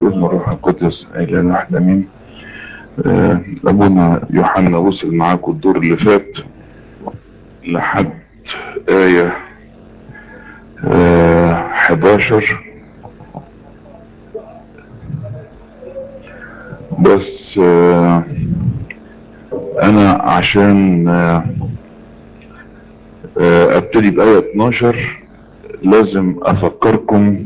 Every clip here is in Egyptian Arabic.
باسم الروح القدس إلى الواحد أمين آه، أبونا يوحنا وصل معاكم الدور اللي فات لحد آية آه، 11 بس آه، أنا عشان آه، آه، أبتدي بآية 12 لازم أفكركم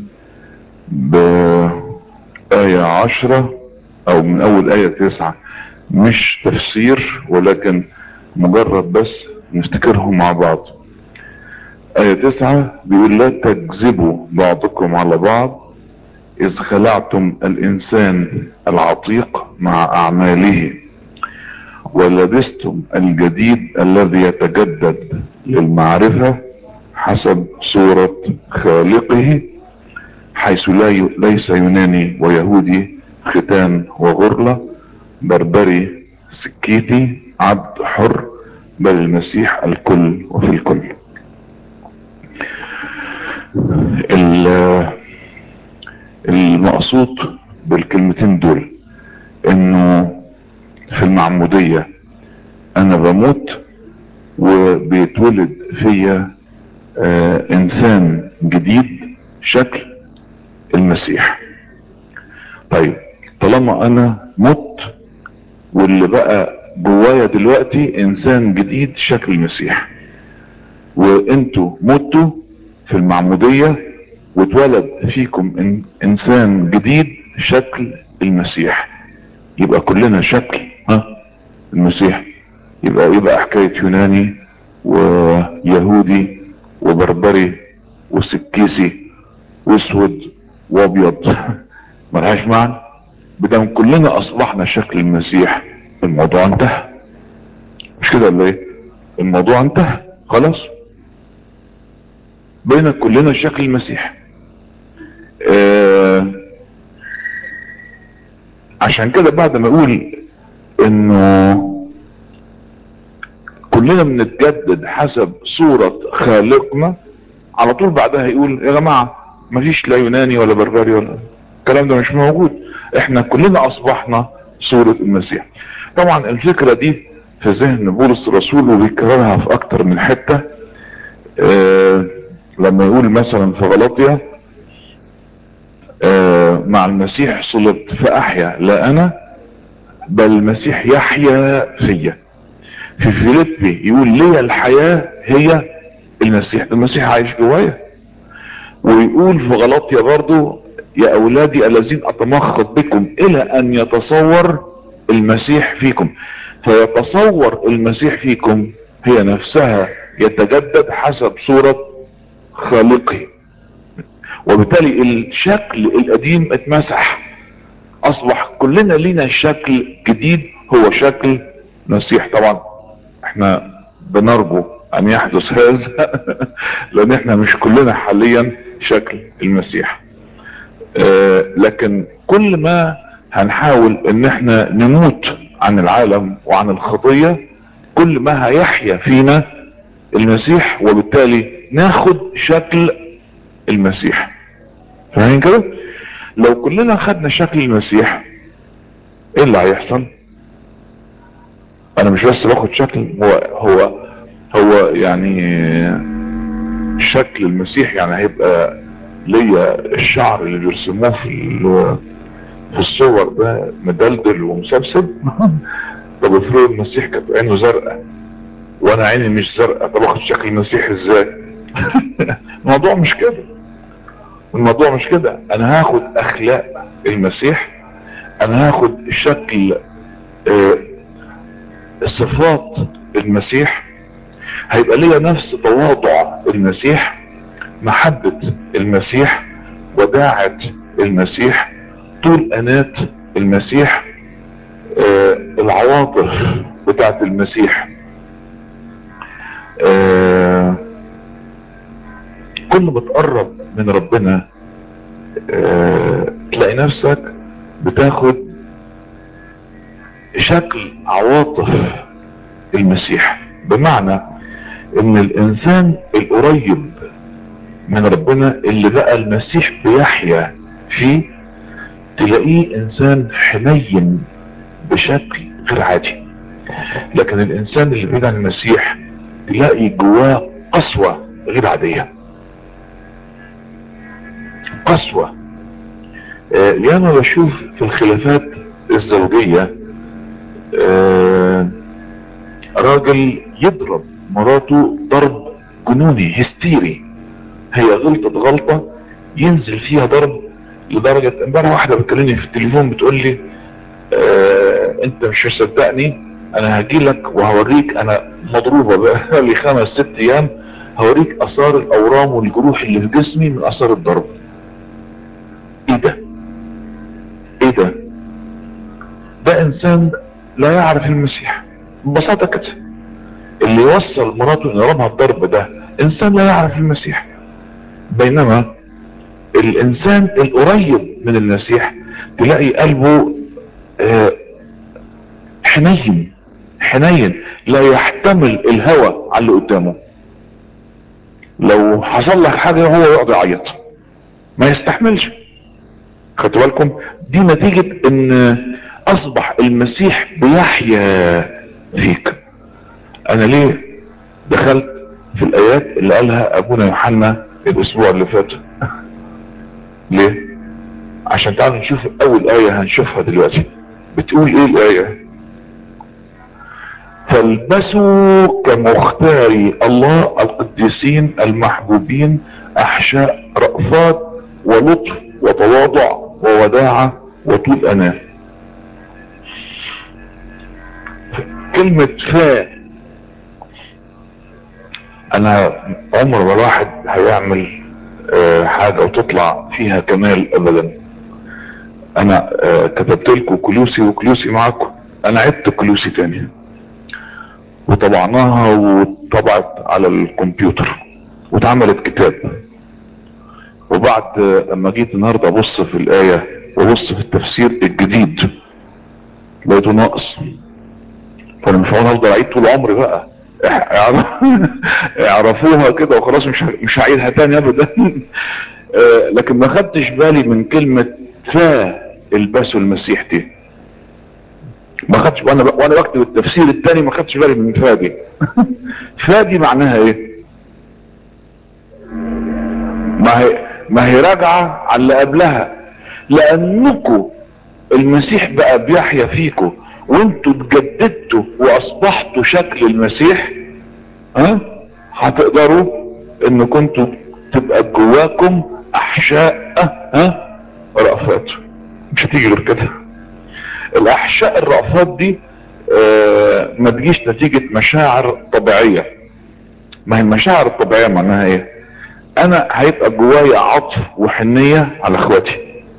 بآية عشرة أو من أول آية تسعة مش تفسير ولكن مجرد بس نفتكرهم مع بعض آية تسعة بيقول لا تكذبوا بعضكم على بعض إذ خلعتم الإنسان العتيق مع أعماله ولبستم الجديد الذي يتجدد للمعرفة حسب صورة خالقه حيث لا ي... ليس يوناني ويهودي ختان وغرلة بربري سكيتي عبد حر بل المسيح الكل وفي الكل ال- المقصود بالكلمتين دول انه في المعمودية انا بموت وبيتولد فيا آه انسان جديد شكل المسيح طيب طالما انا مت واللي بقى جوايا دلوقتي انسان جديد شكل المسيح وانتوا متوا في المعمودية واتولد فيكم إن انسان جديد شكل المسيح يبقى كلنا شكل ها المسيح يبقى يبقى حكاية يوناني ويهودي وبربري وسكيسي واسود وابيض ملهاش معنى بدم كلنا اصبحنا شكل المسيح الموضوع انتهى مش كده ولا ايه الموضوع انتهى خلاص بين كلنا شكل المسيح آه عشان كده بعد ما اقول انه كلنا بنتجدد حسب صورة خالقنا على طول بعدها يقول يا جماعة مفيش لا يوناني ولا بربري ولا الكلام ده مش موجود احنا كلنا اصبحنا صورة المسيح طبعا الفكرة دي في ذهن بولس الرسول وبيكررها في اكتر من حتة اه لما يقول مثلا في غلطية اه مع المسيح صلبت فاحيا لا انا بل المسيح يحيا فيا في فيليبي يقول لي الحياة هي المسيح المسيح عايش جوايا ويقول في غلطية برضو يا اولادي الذين اتمخض بكم الى ان يتصور المسيح فيكم فيتصور المسيح فيكم هي نفسها يتجدد حسب صورة خالقه وبالتالي الشكل القديم اتمسح اصبح كلنا لينا شكل جديد هو شكل مسيح طبعا احنا بنرجو ان يحدث هذا لان احنا مش كلنا حاليا شكل المسيح اه لكن كل ما هنحاول ان احنا نموت عن العالم وعن الخطية كل ما هيحيا فينا المسيح وبالتالي ناخد شكل المسيح فاهمين كده لو كلنا خدنا شكل المسيح ايه اللي هيحصل انا مش بس باخد شكل هو هو هو يعني شكل المسيح يعني هيبقى ليا الشعر اللي بيرسموه في في الصور ده مدلدل ومسبسب طب افرض المسيح كانت عينه زرقاء وانا عيني مش زرقاء طب اخد شكل المسيح ازاي الموضوع مش كده الموضوع مش كده انا هاخد اخلاق المسيح انا هاخد شكل آه صفات المسيح هيبقى ليا نفس تواضع المسيح محبة المسيح وداعة المسيح طول انات المسيح آه العواطف بتاعت المسيح آه كل ما تقرب من ربنا آه تلاقي نفسك بتاخد شكل عواطف المسيح بمعنى ان الانسان القريب من ربنا اللي بقى المسيح بيحيا فيه تلاقيه انسان حنين بشكل غير عادي لكن الانسان اللي بعيد عن المسيح تلاقي جواه قسوة غير عادية قسوة آه انا بشوف في الخلافات الزوجية آه راجل يضرب مراته ضرب جنوني هستيري هي غلطت غلطة ينزل فيها ضرب لدرجة امبارح واحدة بتكلمني في التليفون بتقول لي آه انت مش هتصدقني انا هجي لك وهوريك انا مضروبة بقى لي خمس ست ايام هوريك اثار الاورام والجروح اللي في جسمي من اثار الضرب ايه ده ايه ده ده انسان لا يعرف المسيح ببساطة كده اللي يوصل مراته ان يضربها الضرب ده انسان لا يعرف المسيح بينما الانسان القريب من المسيح تلاقي قلبه آه حنين حنين لا يحتمل الهوى على اللي قدامه لو حصل لك حاجة هو يقعد يعيط ما يستحملش خدتوا بالكم دي نتيجة ان اصبح المسيح بيحيا فيك انا ليه دخلت في الايات اللي قالها ابونا يوحنا الاسبوع اللي فات ليه عشان تعالوا نشوف اول ايه هنشوفها دلوقتي بتقول ايه الايه فالبسوا كمختاري الله القديسين المحبوبين احشاء رأفات ولطف وتواضع ووداعة وطول اناه كلمة فا انا عمر ما الواحد هيعمل أه حاجة وتطلع فيها كمال ابدا انا أه كتبت لكم كلوسي وكلوسي معكم انا عدت كلوسي تاني وطبعناها وطبعت على الكمبيوتر واتعملت كتاب وبعد لما جيت النهارده ابص في الايه وابص في التفسير الجديد لقيته ناقص فانا مش هقعد افضل اعيد طول عمري بقى اعرفوها كده وخلاص مش مش هعيدها تاني ابدا لكن ما خدتش بالي من كلمه فا البسوا المسيح دي ما خدتش وانا ب... وانا بكتب التفسير الثاني ما خدتش بالي من فادي فادي معناها ايه ما هي ما هي راجعه على اللي قبلها لانكم المسيح بقى بيحيا فيكم وانتوا اتجددتوا واصبحتوا شكل المسيح ها هتقدروا ان كنتوا تبقى جواكم احشاء ها رأفات مش هتيجي غير كده الاحشاء الرأفات دي آه ما تجيش نتيجة مشاعر طبيعية ما هي المشاعر الطبيعية معناها ايه انا هيبقى جوايا عطف وحنية على اخواتي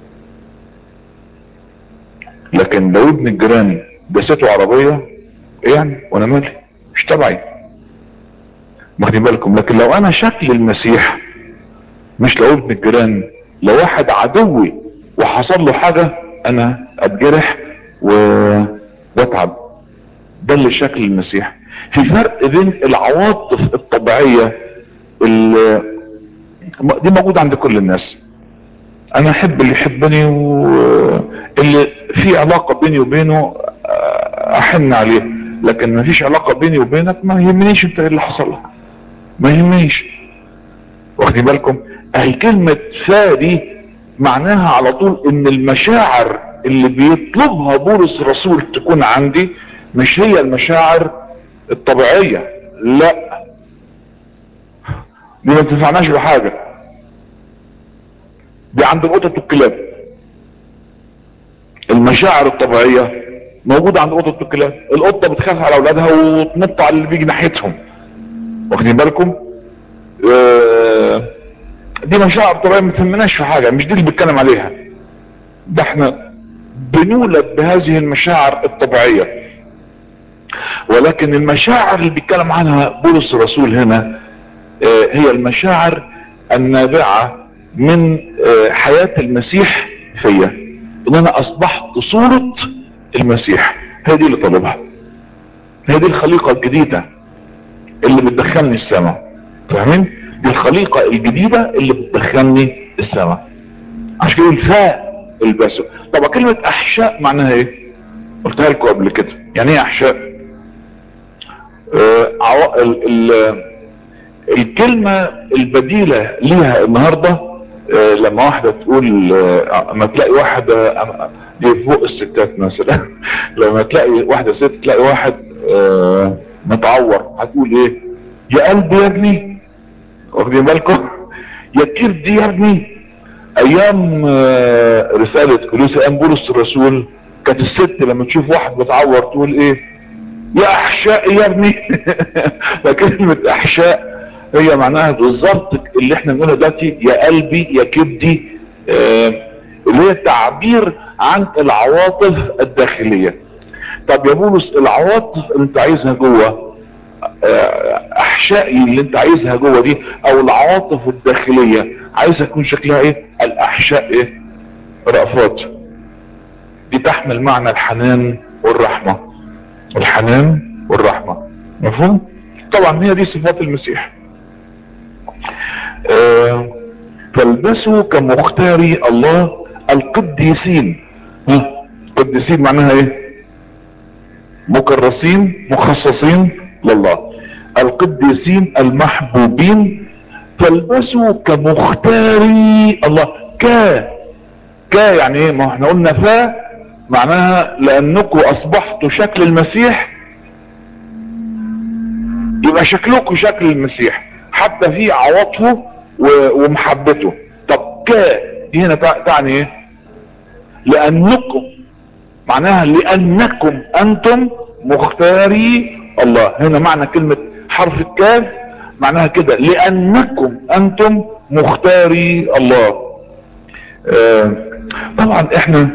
لكن لو ابن الجيران دسته عربية يعني وانا مالي مش تبعي واخدين بالكم لكن لو انا شكل المسيح مش لو ابن الجيران لو واحد عدوي وحصل له حاجة انا اتجرح و... واتعب ده اللي شكل المسيح في فرق بين العواطف الطبيعية اللي دي موجودة عند كل الناس انا احب اللي يحبني واللي في علاقة بيني وبينه احن عليه لكن ما فيش علاقة بيني وبينك ما يهمنيش انت ايه اللي حصل لك ما يهمنيش واخدين بالكم اهي كلمة فادي معناها على طول ان المشاعر اللي بيطلبها بولس الرسول تكون عندي مش هي المشاعر الطبيعية لا دي ما تنفعناش بحاجة دي عند القطط والكلاب المشاعر الطبيعية موجودة عند القطط والكلاب القطة بتخاف على اولادها وتنط على اللي بيجي ناحيتهم واخدين بالكم آه دي مشاعر طبيعية ما تهمناش في حاجة مش دي اللي بتكلم عليها ده احنا بنولد بهذه المشاعر الطبيعية ولكن المشاعر اللي بيتكلم عنها بولس الرسول هنا آه هي المشاعر النابعة من آه حياة المسيح فيا ان انا اصبحت صورة المسيح هي دي اللي طلبها هي دي الخليقة الجديدة اللي بتدخلني السماء فاهمين دي الخليقة الجديدة اللي بتدخلني السماء عشان كده الفاء البسوا طب كلمة احشاء معناها ايه قلتها لكم قبل كده يعني ايه احشاء آه عو... ال... ال... الكلمة البديلة ليها النهاردة آه لما واحدة تقول آه ما تلاقي واحدة آه دي فوق الستات مثلا لما تلاقي واحدة ست تلاقي واحد آه متعور هتقول ايه يا قلبي يا ابني واخدين بالكم يا كبدي يا ابني ايام آه رسالة كلوسي ايام بولس الرسول كانت الست لما تشوف واحد متعور تقول ايه يا احشاء يا ابني فكلمة احشاء هي معناها بالظبط اللي احنا بنقولها دلوقتي يا قلبي يا كبدي آه اللي هي تعبير عن العواطف الداخلية طب يا بولس العواطف اللي انت عايزها جوه احشائي اللي انت عايزها جوه دي او العواطف الداخلية عايزها تكون شكلها ايه الاحشاء ايه رأفات دي تحمل معنى الحنان والرحمة الحنان والرحمة مفهوم طبعا هي دي صفات المسيح آه فالبسوا كمختاري الله القديسين قديسين معناها ايه مكرسين مخصصين لله القديسين المحبوبين فالبسوا كمختاري الله ك ك يعني ايه ما احنا قلنا فا معناها لانكم اصبحتوا شكل المسيح يبقى شكلكم شكل المسيح حتى في عواطفه ومحبته طب ك دي هنا تعني ايه لانكم معناها لانكم انتم مختاري الله هنا معنى كلمة حرف الكاف معناها كده لانكم انتم مختاري الله آه طبعا احنا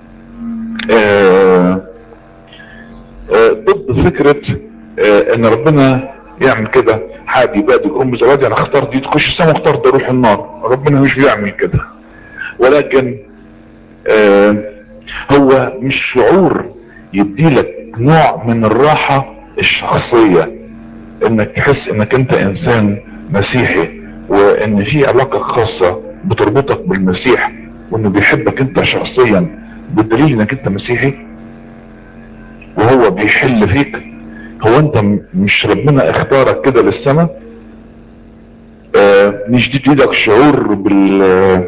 آه آه ضد فكرة آه ان ربنا يعمل كده حاجة يبادل الام زواج انا اختار دي تخش السما اختار ده اروح النار ربنا مش بيعمل كده ولكن آه هو مش شعور يديلك نوع من الراحة الشخصية انك تحس انك انت انسان مسيحي وان في علاقة خاصة بتربطك بالمسيح وانه بيحبك انت شخصيا بالدليل انك انت مسيحي وهو بيحل فيك هو انت مش ربنا اختارك كده للسماء آه مش دي ايدك شعور بال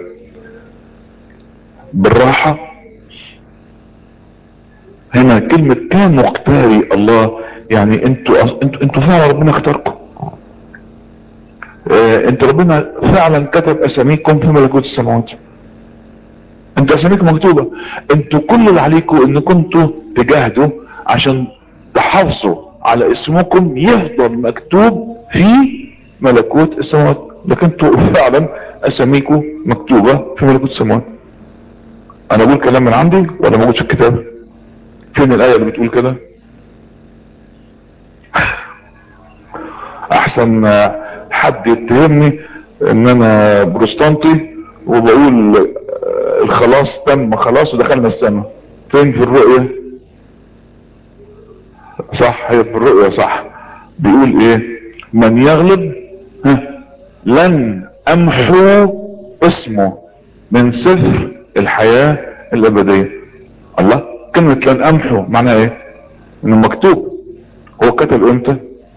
بالراحة هنا كلمة كان مختاري الله يعني انتوا انتوا انتوا فعلا ربنا اختاركم اه انت ربنا فعلا كتب اساميكم في ملكوت السماوات انتوا اساميكم مكتوبة انتوا كل اللي عليكم ان كنتوا تجاهدوا عشان تحافظوا على اسمكم يفضل مكتوب في ملكوت السماوات لكن انتوا فعلا اساميكم مكتوبة في ملكوت السماوات انا بقول كلام من عندي ولا موجود في الكتاب فين الايه اللي بتقول كده احسن حد يتهمني ان انا بروستانتي وبقول الخلاص تم خلاص ودخلنا السماء فين في الرؤية صح هي في الرؤية صح بيقول ايه من يغلب لن امحو اسمه من سفر الحياة الابدية الله كلمة لن امحو معناها ايه انه مكتوب هو كتب امتى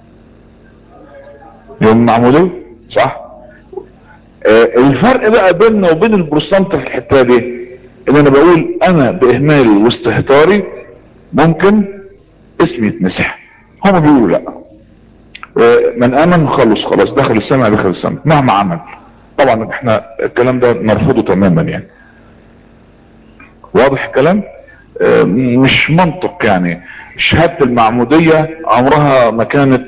يوم معمولي صح آه الفرق بقى بيننا وبين البروستانت في الحتة دي ان انا بقول انا باهمالي واستهتاري ممكن اسمي يتمسح هما بيقولوا لا آه من امن خلص خلاص دخل السماء دخل السماء مهما عمل طبعا احنا الكلام ده نرفضه تماما يعني واضح الكلام آه مش منطق يعني شهادة المعمودية عمرها ما كانت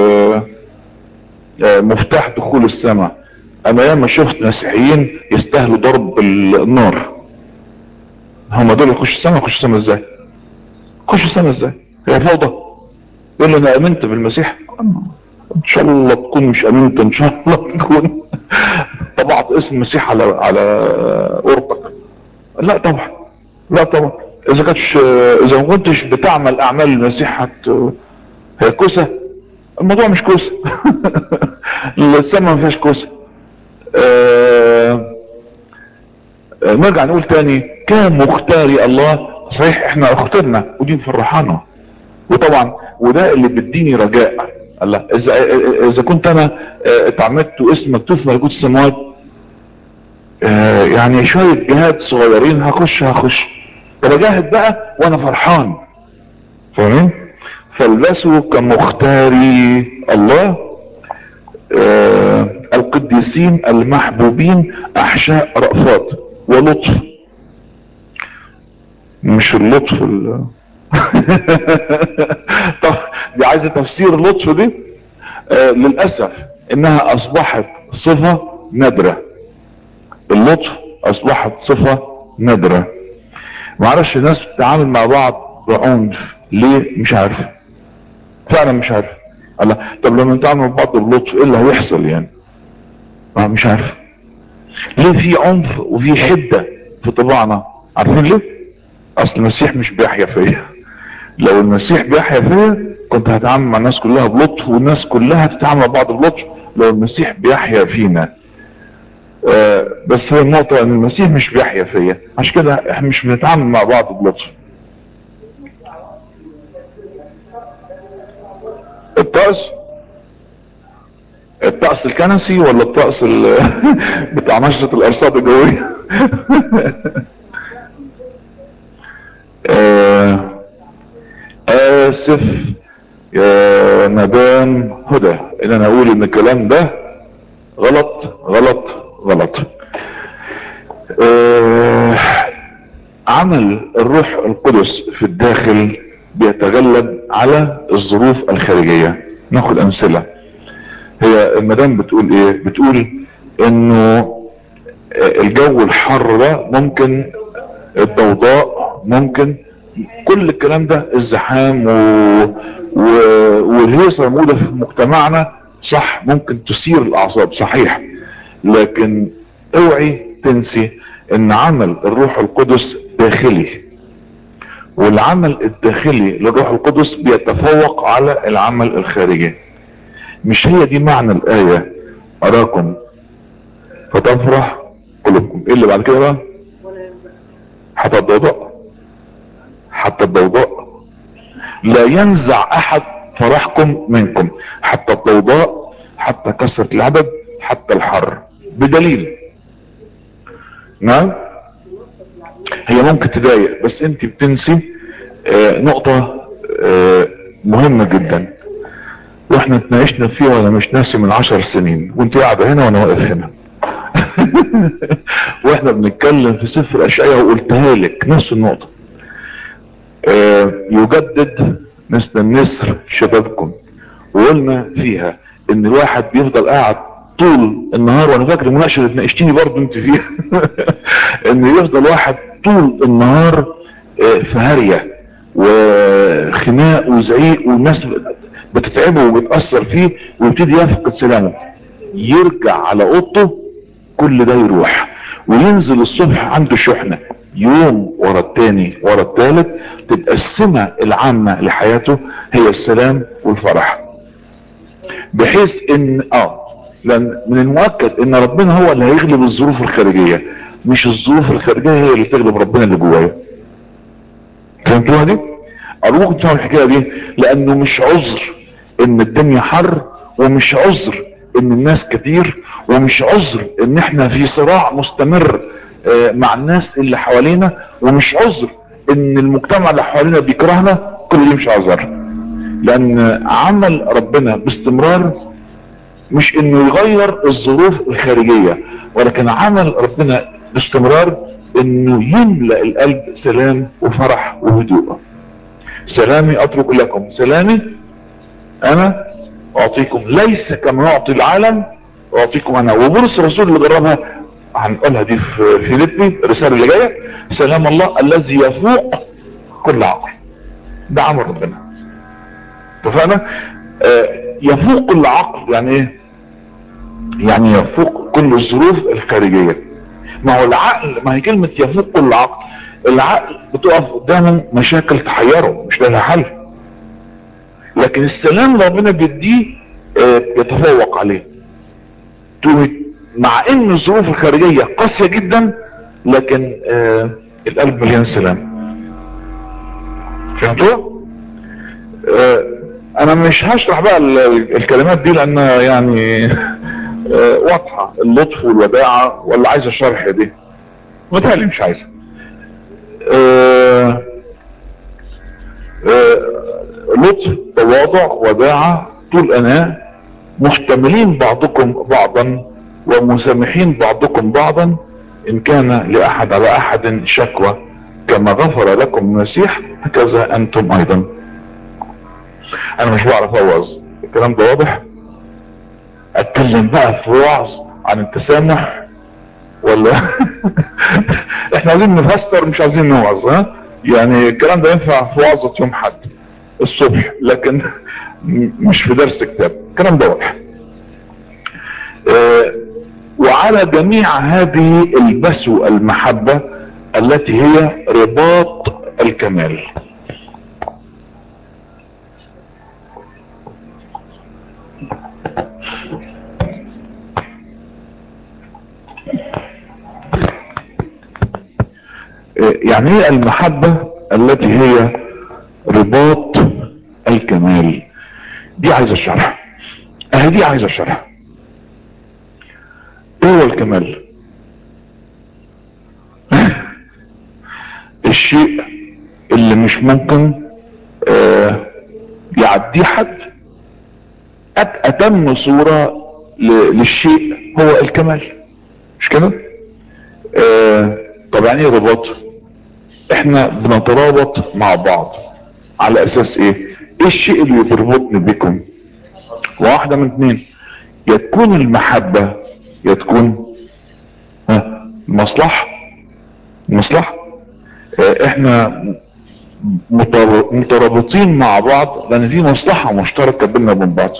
مفتاح دخول السماء انا ياما شفت مسيحيين يستاهلوا ضرب النار هم دول يخشوا السماء يخشوا السماء ازاي يخشوا السماء ازاي هي فوضى يقول لي انا امنت بالمسيح ان شاء الله تكون مش امنت ان شاء الله تكون طبعت اسم المسيح على على قرطك لا طبعا لا طبعا اذا كنتش اذا ما كنتش بتعمل اعمال المسيح هت هي كوسه الموضوع مش كوسه السما ما فيهاش كوسه آه... نرجع نقول تاني كمختاري الله صحيح احنا اخترنا ودي مفرحانا وطبعا وده اللي بيديني رجاء الله اذا اذا كنت انا اه، اتعمدت واسم مكتوب في ملكوت السماوات اه، يعني شوية جهاد صغيرين هخش هخش طب اجاهد بقى وانا فرحان فاهمين فالبسوا كمختاري الله آه القديسين المحبوبين احشاء رأفات ولطف مش اللطف ال... طب دي عايزه تفسير اللطف دي آه للاسف انها اصبحت صفه نادره اللطف اصبحت صفه نادره معرفش الناس بتتعامل مع بعض بعنف ليه مش عارف فعلا مش عارف الله طب لما نتعامل مع بعض بلطف ايه اللي هيحصل يعني اه مش عارف ليه في عنف وفي حده في طباعنا عارفين ليه اصل المسيح مش بيحيا فيا لو المسيح بيحيا فيا كنت هتعامل مع الناس كلها بلطف والناس كلها تتعامل مع بعض بلطف لو المسيح بيحيا فينا آه بس هي النقطة ان المسيح مش بيحيا فيا عشان كده احنا مش بنتعامل مع بعض بلطف الطقس الطقس الكنسي ولا الطقس ال... بتاع نشرة الارصاد الجوية آه اسف يا مدام هدى ان انا اقول ان الكلام ده غلط غلط غلط آه عمل الروح القدس في الداخل بيتغلب على الظروف الخارجية ناخد امثلة هي المدام بتقول ايه بتقول انه الجو الحر ده ممكن الضوضاء ممكن كل الكلام ده الزحام و... و... والهيصة موجودة في مجتمعنا صح ممكن تثير الاعصاب صحيح لكن اوعي تنسي ان عمل الروح القدس داخلي والعمل الداخلي للروح القدس بيتفوق على العمل الخارجي مش هي دي معنى الآية أراكم فتفرح قلوبكم ايه اللي بعد كده بقى حتى الضوضاء حتى الضوضاء لا ينزع احد فرحكم منكم حتى الضوضاء حتى كثرة العدد حتى الحر بدليل نعم هي ممكن تضايق بس انت بتنسي آه نقطة آه مهمة جدا واحنا اتناقشنا فيها وانا مش ناسي من عشر سنين وانت قاعدة هنا وانا واقف هنا واحنا بنتكلم في سفر اشعياء وقلتها لك نفس النقطة آه يجدد مثل النسر شبابكم وقلنا فيها ان الواحد بيفضل قاعد طول النهار وانا فاكر المناقشه اللي اتناقشتيني برضه انت فيها ان يفضل واحد طول النهار في هريه وخناق وزعيق والناس بتتعبه وبتاثر فيه ويبتدي يفقد سلامه يرجع على اوضته كل ده يروح وينزل الصبح عنده شحنه يوم ورا التاني ورا التالت تبقى السمة العامة لحياته هي السلام والفرح بحيث ان اه لان من المؤكد ان ربنا هو اللي هيغلب الظروف الخارجية مش الظروف الخارجية هي اللي تغلب ربنا اللي جوايا فهمتوها دي ارجوكم تفهموا الحكاية دي لانه مش عذر ان الدنيا حر ومش عذر ان الناس كتير ومش عذر ان احنا في صراع مستمر مع الناس اللي حوالينا ومش عذر ان المجتمع اللي حوالينا بيكرهنا كل دي مش عذر لان عمل ربنا باستمرار مش انه يغير الظروف الخارجية ولكن عمل ربنا باستمرار انه يملأ القلب سلام وفرح وهدوء سلامي اترك لكم سلامي انا اعطيكم ليس كما يعطي العالم اعطيكم انا وبولس الرسول اللي جربها هنقولها دي في فيليبي الرسالة اللي جاية سلام الله الذي يفوق كل عقل ده عمل ربنا اتفقنا آه يفوق كل عقل يعني ايه يعني يفوق كل الظروف الخارجية ما هو العقل ما هي كلمة يفوق كل عقل العقل بتقف قدامه مشاكل تحيره مش لها حل لكن السلام اللي ربنا بيديه آه يتفوق عليه مع ان الظروف الخارجية قاسية جدا لكن آه القلب مليان سلام فهمتوا آه انا مش هشرح بقى الكلمات دي لانها يعني آه واضحة اللطف والوداعة ولا عايزة شرح دي متهيألي مش عايزة آه لطف تواضع وداعة طول أناة محتملين بعضكم بعضا ومسامحين بعضكم بعضا إن كان لأحد على أحد شكوى كما غفر لكم المسيح هكذا أنتم أيضا أنا مش بعرف أوعظ الكلام ده واضح أتكلم بقى في وعظ عن التسامح ولا احنا عايزين نفسر مش عايزين نوعظ ها يعني الكلام ده ينفع في وعظة يوم حد الصبح لكن مش في درس كتاب الكلام ده واضح اه وعلى جميع هذه البسو المحبة التي هي رباط الكمال يعني ايه المحبة التي هي رباط الكمال دي عايزة الشرح اهي دي عايزة الشرح ايه هو الكمال الشيء اللي مش ممكن آه يعديه حد اتم صورة للشيء هو الكمال مش كده آه طب يعني ايه رباط احنا بنترابط مع بعض على اساس ايه ايه الشيء اللي بيربطني بكم واحدة من اتنين يا تكون المحبة يا تكون ها مصلحة مصلحة اه احنا مترابطين مع بعض لان في مصلحة مشتركة بيننا وبين بعض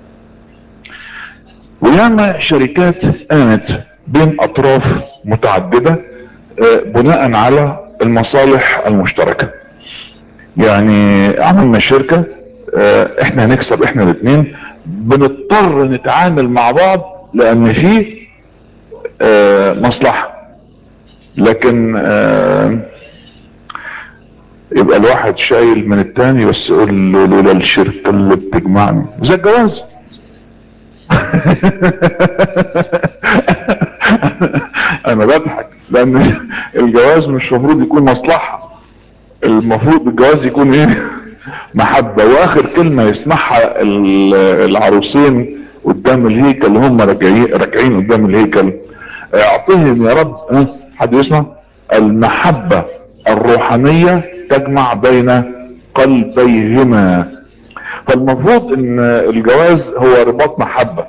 وياما شركات قامت بين اطراف متعددة اه بناء على المصالح المشتركة يعني عملنا شركة اه احنا هنكسب احنا الاثنين بنضطر نتعامل مع بعض لان في اه مصلحة لكن اه يبقى الواحد شايل من التاني بس يقول له لولا الشركة اللي بتجمعني زي الجواز انا بضحك لان الجواز مش المفروض يكون مصلحة المفروض الجواز يكون ايه محبة واخر كلمة يسمعها العروسين قدام الهيكل اللي هم راجعين راجعين قدام الهيكل اعطيهم يا رب حد يسمع المحبة الروحانية تجمع بين قلبيهما فالمفروض ان الجواز هو رباط محبة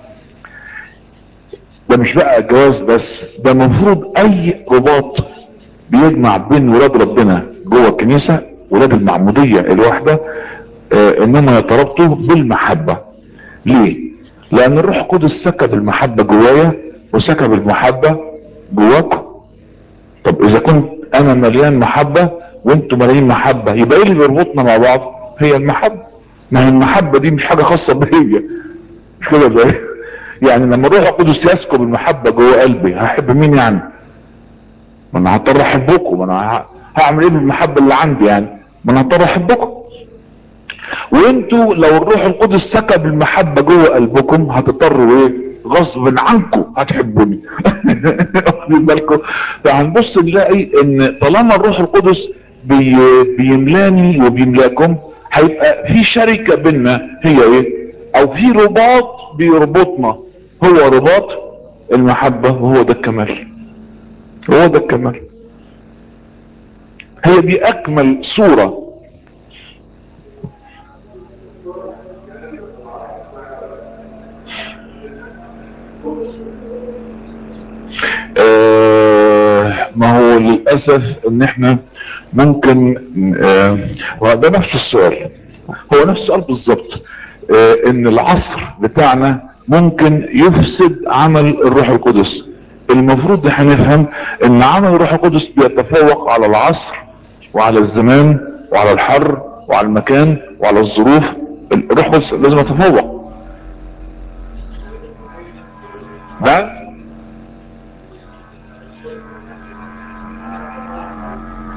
ده مش بقى الجواز بس ده المفروض اي رباط بيجمع بين ولاد ربنا جوه الكنيسة ولاد المعمودية الواحدة اه انما يتربطوا بالمحبة ليه لان الروح القدس سكب المحبة جوايا وسكب المحبة جواكم طب اذا كنت انا مليان محبة وانتوا مليانين محبة يبقى ايه اللي بيربطنا مع بعض هي المحبة ما هي المحبة دي مش حاجة خاصة بيا مش كده زي يعني لما الروح القدس يسكب المحبة جوه قلبي هحب مين يعني ما انا هضطر احبكم ما انا هعمل ايه بالمحبة اللي عندي يعني ما انا هضطر احبكم وانتوا لو الروح القدس سكب المحبة جوه قلبكم هتضطروا ايه غصب عنكم هتحبوني واخدين بالكم فهنبص نلاقي ان طالما الروح القدس بي بيملاني وبيملاكم هيبقى في شركة بينا هي ايه او في رباط بيربطنا هو رباط المحبة وهو ده الكمال هو ده الكمال هي دي اكمل صورة آه ما هو للأسف ان احنا ممكن آه وده نفس السؤال هو نفس السؤال بالظبط آه ان العصر بتاعنا ممكن يفسد عمل الروح القدس المفروض احنا نفهم ان عمل الروح القدس بيتفوق على العصر وعلى الزمان وعلى الحر وعلى المكان وعلى الظروف الروح القدس لازم يتفوق ده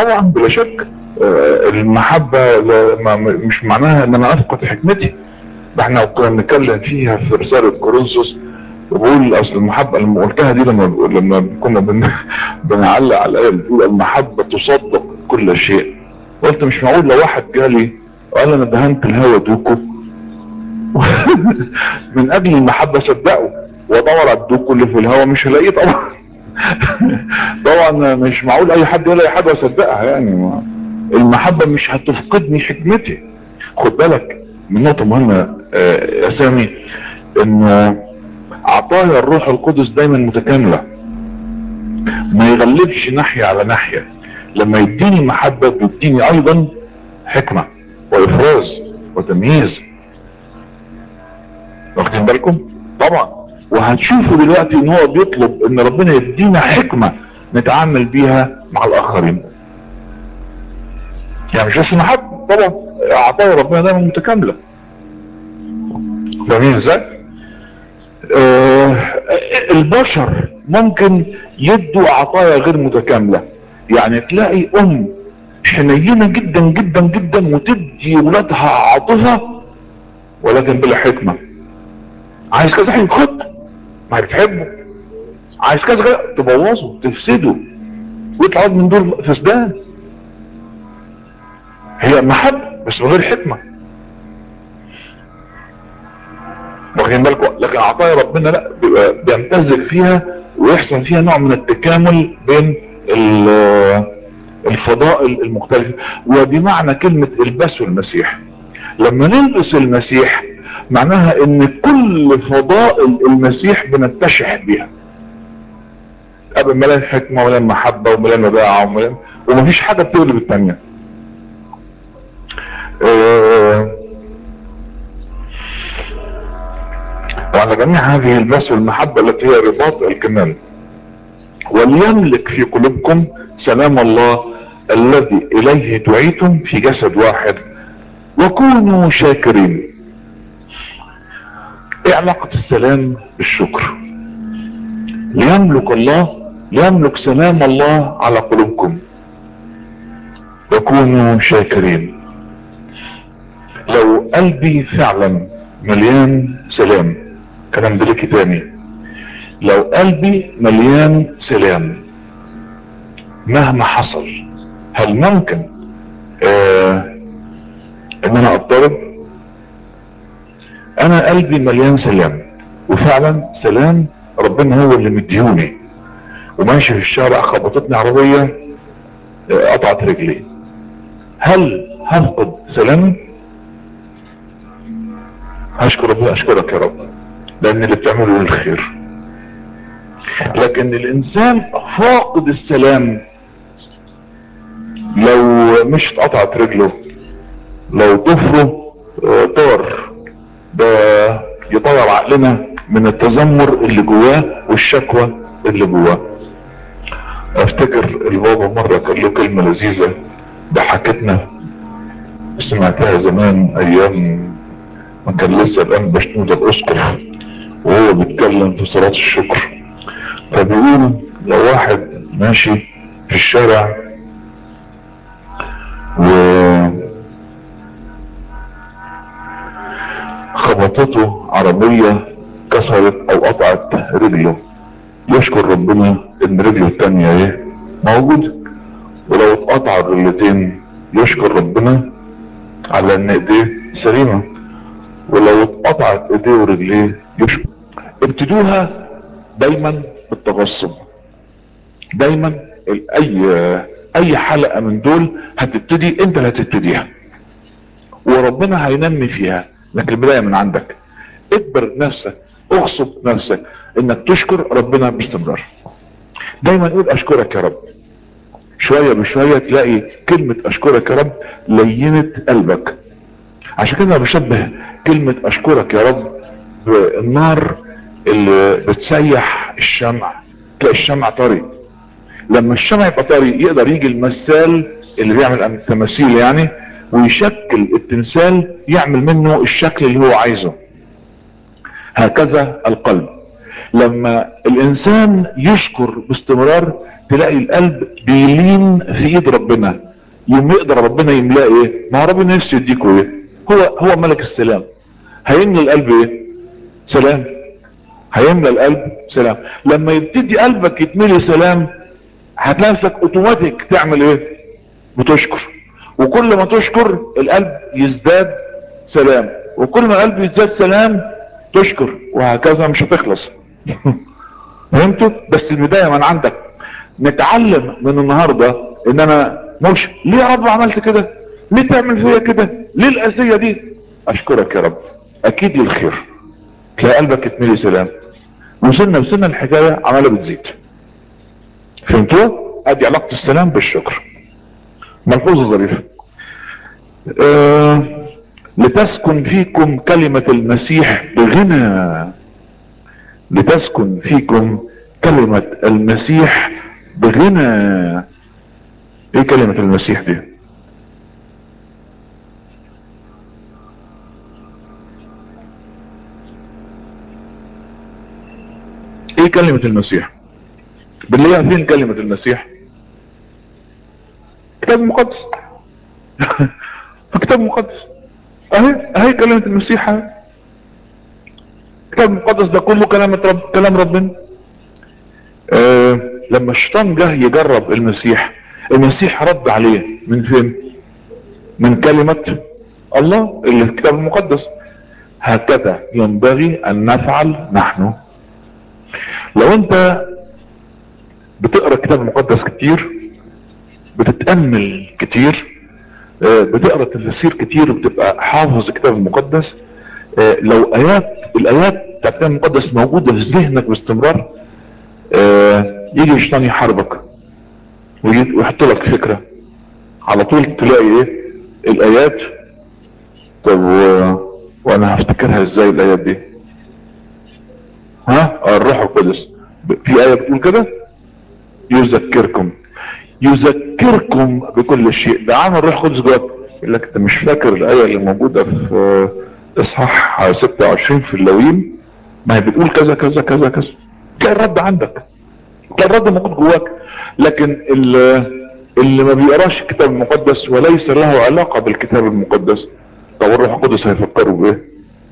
طبعا بلا شك آه، المحبة لا- ما- مش معناها ان انا افقد حكمتي ده احنا كنا بنتكلم فيها في رسالة كورنثوس وبقول اصل المحبة لما قلتها دي لما لما كنا بن... بنعلق على الايه اللي بتقول المحبة تصدق كل شيء قلت مش معقول لو واحد جالي وقال انا دهنت الهوا دوكو من اجل المحبة صدقه وادور على الدوكو اللي في الهوا مش هلاقيه طبعا طبعا مش معقول اي حد يلاقي حاجة يصدقها يعني ما- المحبة مش هتفقدني حكمتي خد بالك من نقطة مهمة آه، يا سامي ان عطايا الروح القدس دايما متكاملة ما يغلبش ناحية على ناحية لما يديني محبة بيديني ايضا حكمة وافراز وتمييز واخدين بالكم طبعا وهتشوفوا دلوقتي ان هو بيطلب ان ربنا يدينا حكمة نتعامل بيها مع الاخرين يعني مش بس محبة طبعا عطايا ربنا دايما متكاملة فاهمين ازاي؟ آه البشر ممكن يدوا عطايا غير متكاملة يعني تلاقي ام حنينة جدا جدا جدا وتدي ولادها عاطفة ولكن بلا حكمة عايز كذا حاجة خد ما هي بتحبه عايز كذا كذا تبوظه تفسده ويطلع من دول فسدان هي محبة بس من غير حكمة واخدين بالكم لكن عطايا ربنا لا بيبقى بيمتزج فيها ويحصل فيها نوع من التكامل بين ال- الفضائل المختلفة ودي معنى كلمة البسوا المسيح لما نلبس المسيح معناها ان كل فضائل المسيح بنتشح بيها ابقى مليان حكمة ومليان محبة ومليان وداعة ومليان ومفيش حاجة بتغلب التانية آه، وعلى جميع هذه الباس والمحبة التي هي رباط الكمال وليملك في قلوبكم سلام الله الذي اليه دعيتم في جسد واحد وكونوا شاكرين ايه علاقة السلام بالشكر ليملك الله ليملك سلام الله على قلوبكم وكونوا شاكرين لو قلبي فعلا مليان سلام كلام ده ليكي تاني لو قلبي مليان سلام مهما حصل هل ممكن آه ان انا اضطرب انا قلبي مليان سلام وفعلا سلام ربنا هو اللي مديوني وماشي في الشارع خبطتني عربية آه، قطعت رجلي هل هفقد سلامي هشكر ربنا اشكرك يا رب لان اللي بتعمله للخير لكن الانسان فاقد السلام لو مش اتقطعت رجله لو ضفره آه، طار ده يطير عقلنا من التذمر اللي جواه والشكوى اللي جواه افتكر البابا مرة كان له كلمة لذيذة ضحكتنا سمعتها زمان ايام ما كان لسه الان بشنود الاسقف وهو بيتكلم في صلاة الشكر فبيقول لو واحد ماشي في الشارع و خبطته عربية كسرت او قطعت رجله يشكر ربنا ان رجله التانية ايه موجودة ولو اتقطع الرجلتين يشكر ربنا على ان ايديه سليمة ولو اتقطعت ايديه ورجليه يشكر ابتدوها دايما بالتغصب دايما ال- اي اي حلقة من دول هتبتدي انت اللي هتبتديها وربنا هينمي فيها لكن البداية من عندك اجبر نفسك اغصب نفسك انك تشكر ربنا باستمرار دايما قول اشكرك يا رب شوية بشوية تلاقي كلمة اشكرك يا رب لينت قلبك عشان كده أنا بشبه كلمة اشكرك يا رب بالنار اللي بتسيح الشمع تلاقي الشمع طري لما الشمع يبقى طري يقدر يجي المثال اللي بيعمل تماثيل يعني ويشكل التمثال يعمل منه الشكل اللي هو عايزه هكذا القلب لما الانسان يشكر باستمرار تلاقي القلب بيلين في ايد ربنا يوم يقدر ربنا يملاه ايه ما هو ربنا نفسه يديكوا ايه هو هو ملك السلام هيملى القلب ايه سلام هيملى القلب سلام لما يبتدي قلبك يتملي سلام هتلاقي نفسك اوتوماتيك تعمل ايه بتشكر وكل ما تشكر القلب يزداد سلام وكل ما القلب يزداد سلام تشكر وهكذا مش هتخلص فهمتوا بس البدايه من عندك نتعلم من النهارده ان انا مش ليه يا رب عملت كده ليه تعمل فيا كده ليه الاذيه دي اشكرك يا رب اكيد للخير تلاقي قلبك يتملي سلام وصلنا وصلنا الحكايه عماله بتزيد فهمتوا ادي علاقه السلام بالشكر ملحوظه ظريفه آه لتسكن فيكم كلمة المسيح بغنى لتسكن فيكم كلمة المسيح بغنى ايه كلمة المسيح دي ايه كلمة المسيح بنلاقيها فين كلمة المسيح كتاب مقدس كتاب مقدس اهي اهي كلمة المسيح اهي الكتاب المقدس ده كله كلام رب كلام ربنا آه لما الشيطان جه يجرب المسيح المسيح رد عليه من فين من كلمة الله اللي في الكتاب المقدس هكذا ينبغي ان نفعل نحن لو انت بتقرا الكتاب المقدس كتير بتتامل كتير بتقرا تفاسير كتير وبتبقى حافظ الكتاب المقدس لو ايات الايات بتاع الكتاب المقدس موجوده في ذهنك باستمرار يجي الشيطان يحاربك ويحط لك فكره على طول تلاقي ايه الايات طب وانا هفتكرها ازاي الايات دي ها الروح القدس في ايه بتقول كده يذكركم يذكركم بكل شيء ده عمل الروح القدس جواك يقول لك انت مش فاكر الايه اللي موجوده في اصحاح 26 في اللوين ما هي بتقول كذا كذا كذا كذا تلاقي الرد عندك تلاقي الرد موجود جواك لكن اللي, اللي ما بيقراش الكتاب المقدس وليس له علاقه بالكتاب المقدس طب الروح القدس هيفكروا بايه؟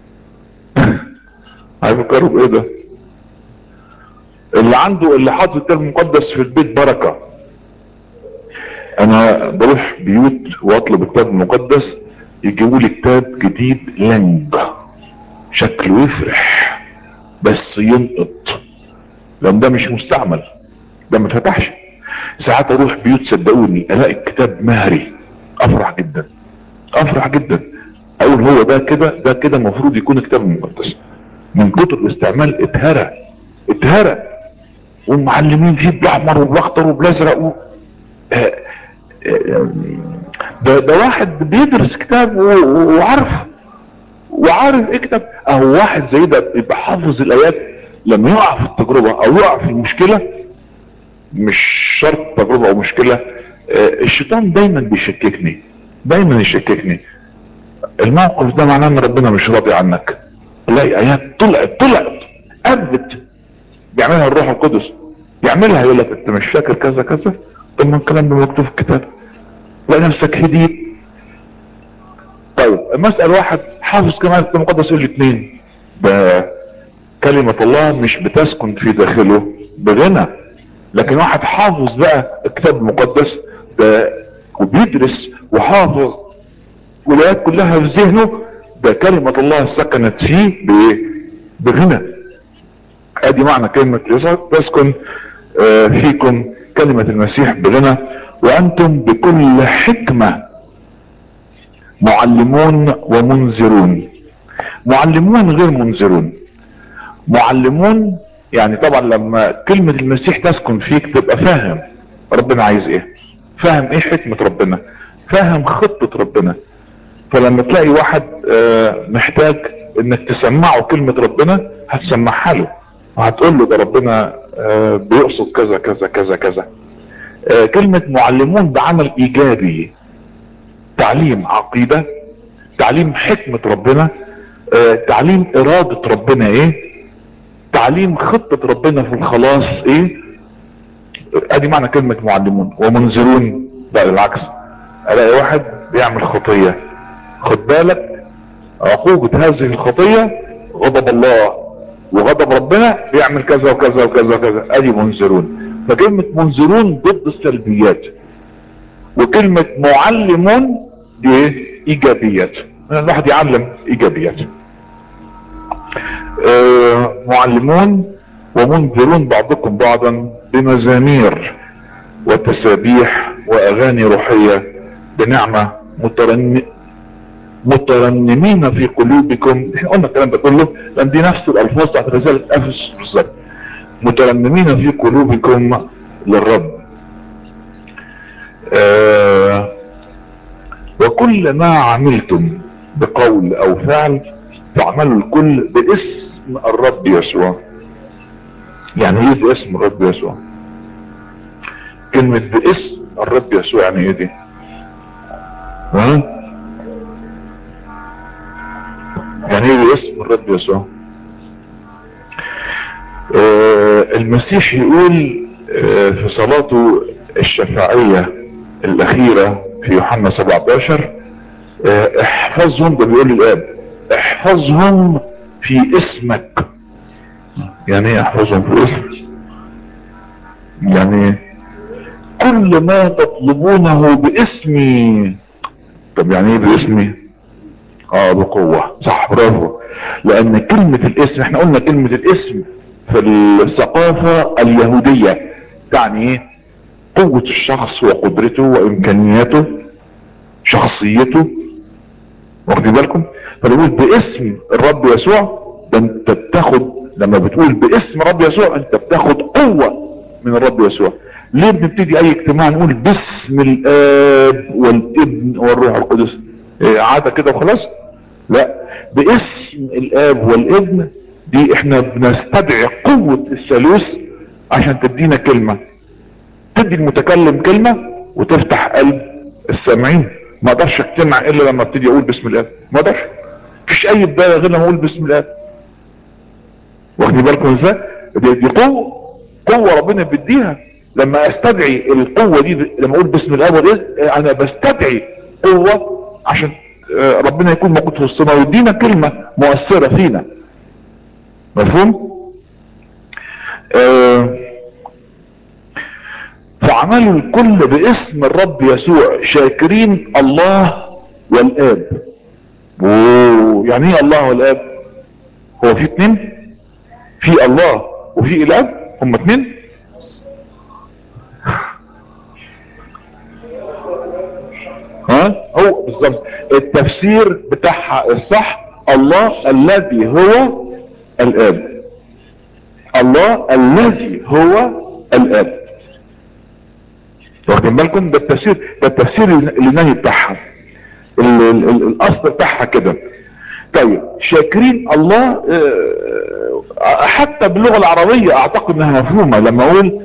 هيفكروا بايه ده؟ اللي عنده اللي حاطط الكتاب المقدس في البيت بركه انا بروح بيوت واطلب الكتاب المقدس يجيبوا لي كتاب جديد لنج شكله يفرح بس ينقط لان ده مش مستعمل ده ما فتحش ساعات اروح بيوت صدقوني الاقي الكتاب مهري افرح جدا افرح جدا اقول هو ده كده ده كده المفروض يكون كتاب مقدس من كتر الاستعمال اتهرى اتهرى والمعلمين فيه بالاحمر وبالاخضر وبالازرق و... آه ده, ده واحد بيدرس كتاب وعارف وعارف ايه كتاب اهو واحد زي ده يبقى حافظ الايات لما يقع في التجربة او يقع في المشكلة مش شرط تجربة او مشكلة اه الشيطان دايما بيشككني دايما يشككني الموقف ده معناه ان ربنا مش راضي عنك تلاقي ايات طلعت طلعت اثبت بيعملها الروح القدس يعملها يقول لك انت مش فاكر كذا كذا طب ما الكلام ده مكتوب في الكتاب تلاقي نفسك هديت طيب مسأل واحد حافظ كمان الكتاب المقدس يقول لي اثنين ده كلمة الله مش بتسكن في داخله بغنى لكن واحد حافظ بقى الكتاب المقدس ده وبيدرس وحافظ والآيات كلها في ذهنه ده كلمة الله سكنت فيه بايه بغنى ادي معنى كلمة تسكن آه فيكم كلمة المسيح بغنى وانتم بكل حكمة معلمون ومنذرون معلمون غير منذرون معلمون يعني طبعا لما كلمة المسيح تسكن فيك تبقى فاهم ربنا عايز ايه فاهم ايه حكمة ربنا فاهم خطة ربنا فلما تلاقي واحد محتاج انك تسمعه كلمة ربنا هتسمعها له وهتقول له ده ربنا بيقصد كذا كذا كذا كذا كلمة معلمون ده عمل ايجابي تعليم عقيدة تعليم حكمة ربنا تعليم ارادة ربنا ايه تعليم خطة ربنا في الخلاص ايه ادي معنى كلمة معلمون ومنذرون لا العكس الاقي واحد بيعمل خطية خد بالك عقوبة هذه الخطية غضب الله وغضب ربنا بيعمل كذا وكذا وكذا وكذا ادي منذرون فكلمة منذرون ضد السلبيات وكلمة معلمون دي ايه ايجابيات الواحد يعلم ايجابيات آه معلمون ومنذرون بعضكم بعضا بمزامير وتسابيح واغاني روحية بنعمة مترن... مترنمين في قلوبكم احنا قلنا الكلام ده كله لان دي نفس الالفاظ بتاعت رسالة افسس بالظبط مترنمين في قلوبكم للرب آه وكل ما عملتم بقول او فعل فاعملوا الكل باسم الرب يسوع يعني ايه باسم الرب يسوع كلمة باسم الرب يسوع يعني ايه دي ها يعني ايه باسم الرب يسوع آه المسيح يقول آه في صلاته الشفاعية الاخيرة في يوحنا 17 آه احفظهم ده بيقول الاب احفظهم في اسمك يعني ايه احفظهم في اسمك يعني كل ما تطلبونه باسمي طب يعني ايه باسمي اه بقوة صح برافو لان كلمة الاسم احنا قلنا كلمة الاسم في الثقافة اليهودية تعني ايه قوة الشخص وقدرته وامكانياته شخصيته واخدين بالكم فنقول باسم الرب يسوع ده انت بتاخد لما بتقول باسم رب يسوع انت بتاخد قوة من الرب يسوع ليه بنبتدي اي اجتماع نقول باسم الاب والابن والروح القدس إيه عادة كده وخلاص لا باسم الاب والابن دي احنا بنستدعي قوة الثالوث عشان تدينا كلمة تدي المتكلم كلمة وتفتح قلب السامعين ما اقدرش اجتمع الا لما ابتدي اقول باسم الاب ما اقدرش مفيش اي بداية غير لما اقول باسم الاب واخدين بالكم ازاي دي, دي قوة قوة ربنا بيديها لما استدعي القوة دي لما اقول باسم الاب والاذن انا بستدعي قوة عشان ربنا يكون موجود في وسطنا ويدينا كلمة مؤثرة فينا مفهوم آه فعملوا الكل باسم الرب يسوع شاكرين الله والاب يعني ايه الله والاب هو في اتنين في الله وفي الاب هم اتنين ها هو بالظبط التفسير بتاعها الصح الله الذي هو الاب الله الذي هو الاب واخدين بالكم ده التفسير ده التفسير اليوناني بتاعها الاصل بتاعها كده طيب شاكرين الله حتى باللغه العربيه اعتقد انها مفهومه لما اقول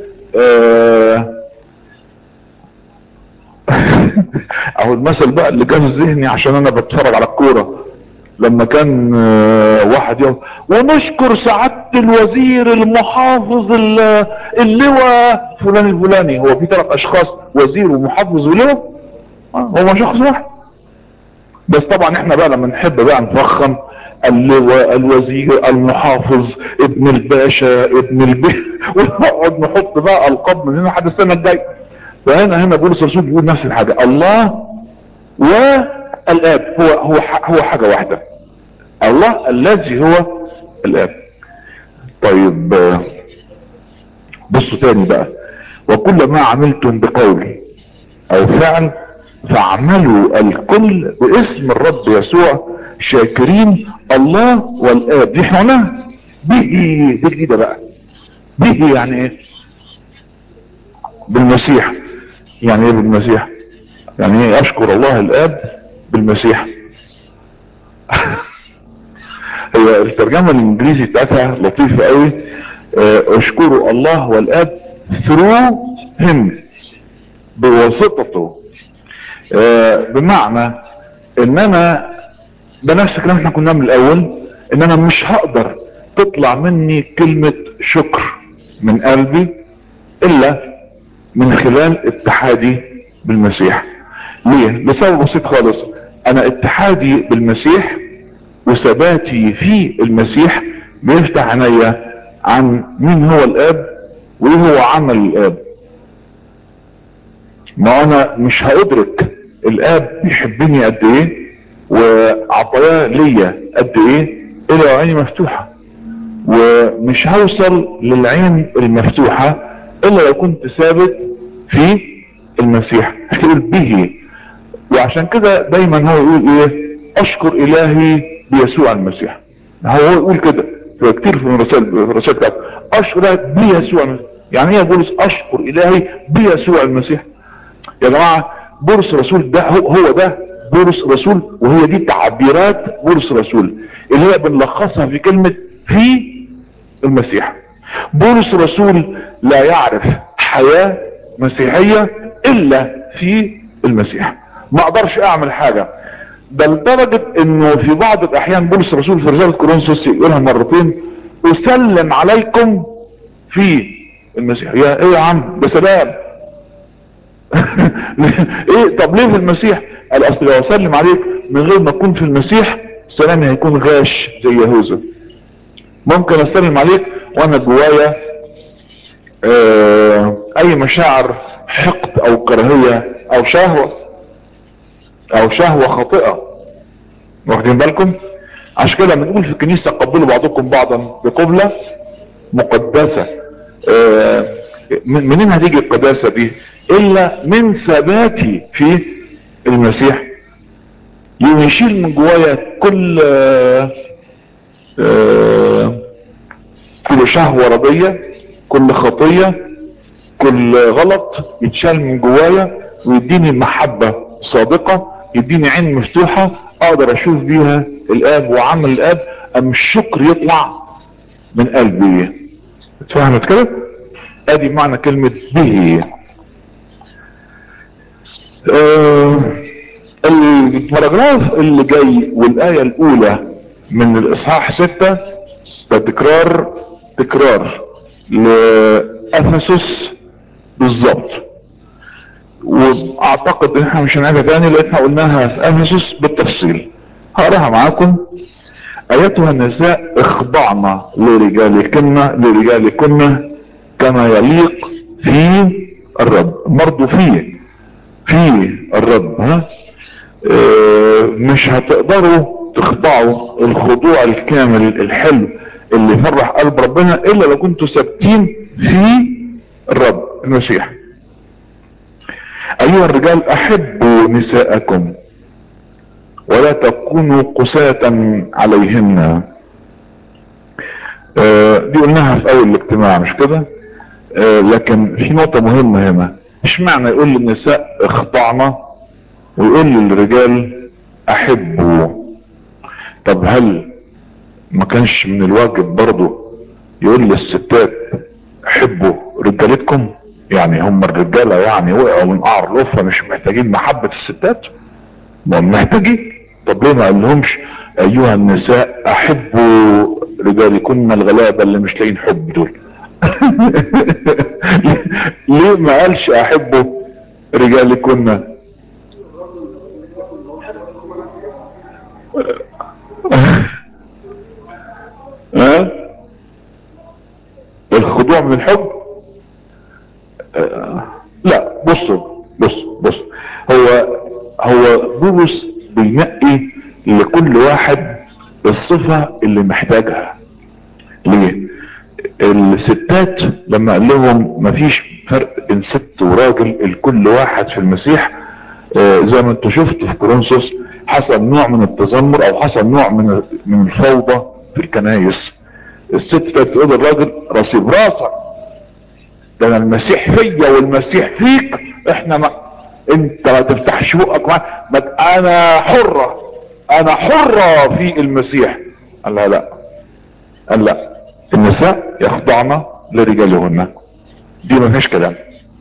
اهو المثل بقى اللي كان في ذهني عشان انا بتفرج على الكوره لما كان واحد يوم ونشكر سعادة الوزير المحافظ اللواء فلان الفلاني هو في ثلاث اشخاص وزير ومحافظ ولواء هو شخص واحد بس طبعا احنا بقى لما نحب بقى نفخم اللواء الوزير المحافظ ابن الباشا ابن البيه ونقعد نحط بقى القاب من هنا لحد السنه الجايه فهنا هنا بولس الرسول بيقول نفس الحاجه الله والاب هو هو هو حاجه واحده الله الذي هو الاب طيب بصوا تاني بقى وكل ما عملتم بقول او فعل فاعملوا الكل باسم الرب يسوع شاكرين الله والاب دي احنا قلناها به دي جديده بقى به يعني ايه بالمسيح يعني ايه بالمسيح يعني ايه اشكر الله الاب بالمسيح هي الترجمه الانجليزي بتاعتها لطيفه قوي اشكروا الله والاب through him بواسطته بمعنى ان انا ده نفس الكلام احنا كنا من الاول ان انا مش هقدر تطلع مني كلمة شكر من قلبي الا من خلال اتحادي بالمسيح ليه لسبب بسيط خالص انا اتحادي بالمسيح وثباتي في المسيح بيفتح عينيا عن مين هو الاب وايه هو عمل الاب ما انا مش هادرك الاب بيحبني قد ايه وعطاياه ليا قد ايه الا عيني مفتوحه ومش هوصل للعين المفتوحه الا لو كنت ثابت في المسيح هتقول به وعشان كده دايما هو يقول ايه اشكر الهي بيسوع المسيح هو يقول كده في كتير في الرسائل في الرسائل بتاعته اشكر بيسوع المسيح يعني ايه يا بولس اشكر الهي بيسوع المسيح يا جماعه بولس رسول ده هو, هو ده بولس رسول وهي دي تعبيرات بولس رسول اللي هي بنلخصها في كلمه في المسيح بولس رسول لا يعرف حياه مسيحيه الا في المسيح ما اقدرش اعمل حاجه ده لدرجة انه في بعض الاحيان بولس الرسول في رسالة كورنثوس يقولها مرتين اسلم عليكم في المسيح يا ايه يا عم ده سلام ايه طب ليه في المسيح قال اصل لو اسلم عليك من غير ما اكون في المسيح سلامي هيكون غاش زي يهوذا ممكن اسلم عليك وانا جوايا اه اي مشاعر حقد او كراهية او شهوة او شهوة خاطئة واخدين بالكم عشان كده بنقول في الكنيسة قبلوا بعضكم بعضا بقبلة مقدسة اه منين هتيجي القداسة دي الا من ثباتي في المسيح يشيل من جوايا كل اه اه كل شهوة رضية كل خطية كل غلط يتشال من جوايا ويديني محبة صادقة يديني عين مفتوحة اقدر اشوف بيها الاب وعمل الاب ام الشكر يطلع من قلبي اتفهمت كده ادي معنى كلمة به آه الباراجراف اللي جاي والاية الاولى من الاصحاح ستة ده تكرار تكرار لافسس بالظبط واعتقد ان احنا مش هنعيدها تاني لانها قلناها في افسس بالتفصيل هقراها معاكم ايتها النساء اخضعن لرجالكن لرجالكن كما يليق في الرب برضه في في الرب ها اه مش هتقدروا تخضعوا الخضوع الكامل الحلو اللي يفرح قلب ربنا الا لو كنتوا ثابتين في الرب المسيح ايها الرجال احبوا نساءكم ولا تكونوا قساة عليهن آه دي قلناها في اول الاجتماع مش كده آه لكن في نقطة مهمة هنا مش معنى يقول للنساء اخضعنا ويقول للرجال احبوا طب هل ما كانش من الواجب برضو يقول للستات حبوا رجالتكم يعني هم الرجالة يعني وقعوا من قعر القفة مش محتاجين محبة الستات ما هم محتاجين طب ليه ما قالهمش ايها النساء احبوا رجالكن الغلابة اللي مش لاقيين حب دول ليه ما قالش احبوا رجالكن ها الخضوع من الحب آه. لا بصوا بص بص هو هو بولس بينقي لكل واحد الصفة اللي محتاجها ليه الستات لما قال لهم مفيش فرق بين ست وراجل الكل واحد في المسيح آه زي ما انتوا شفتوا في كورنثوس حصل نوع من التذمر او حصل نوع من من الفوضى في الكنايس الست كانت تقول الراجل رصيب راسك ده انا المسيح فيا والمسيح فيك احنا ما انت ما تفتحش بقك معاه ما انا حرة انا حرة في المسيح قال لا لا قال لا النساء يخضعن لرجالهن دي ما فيش كلام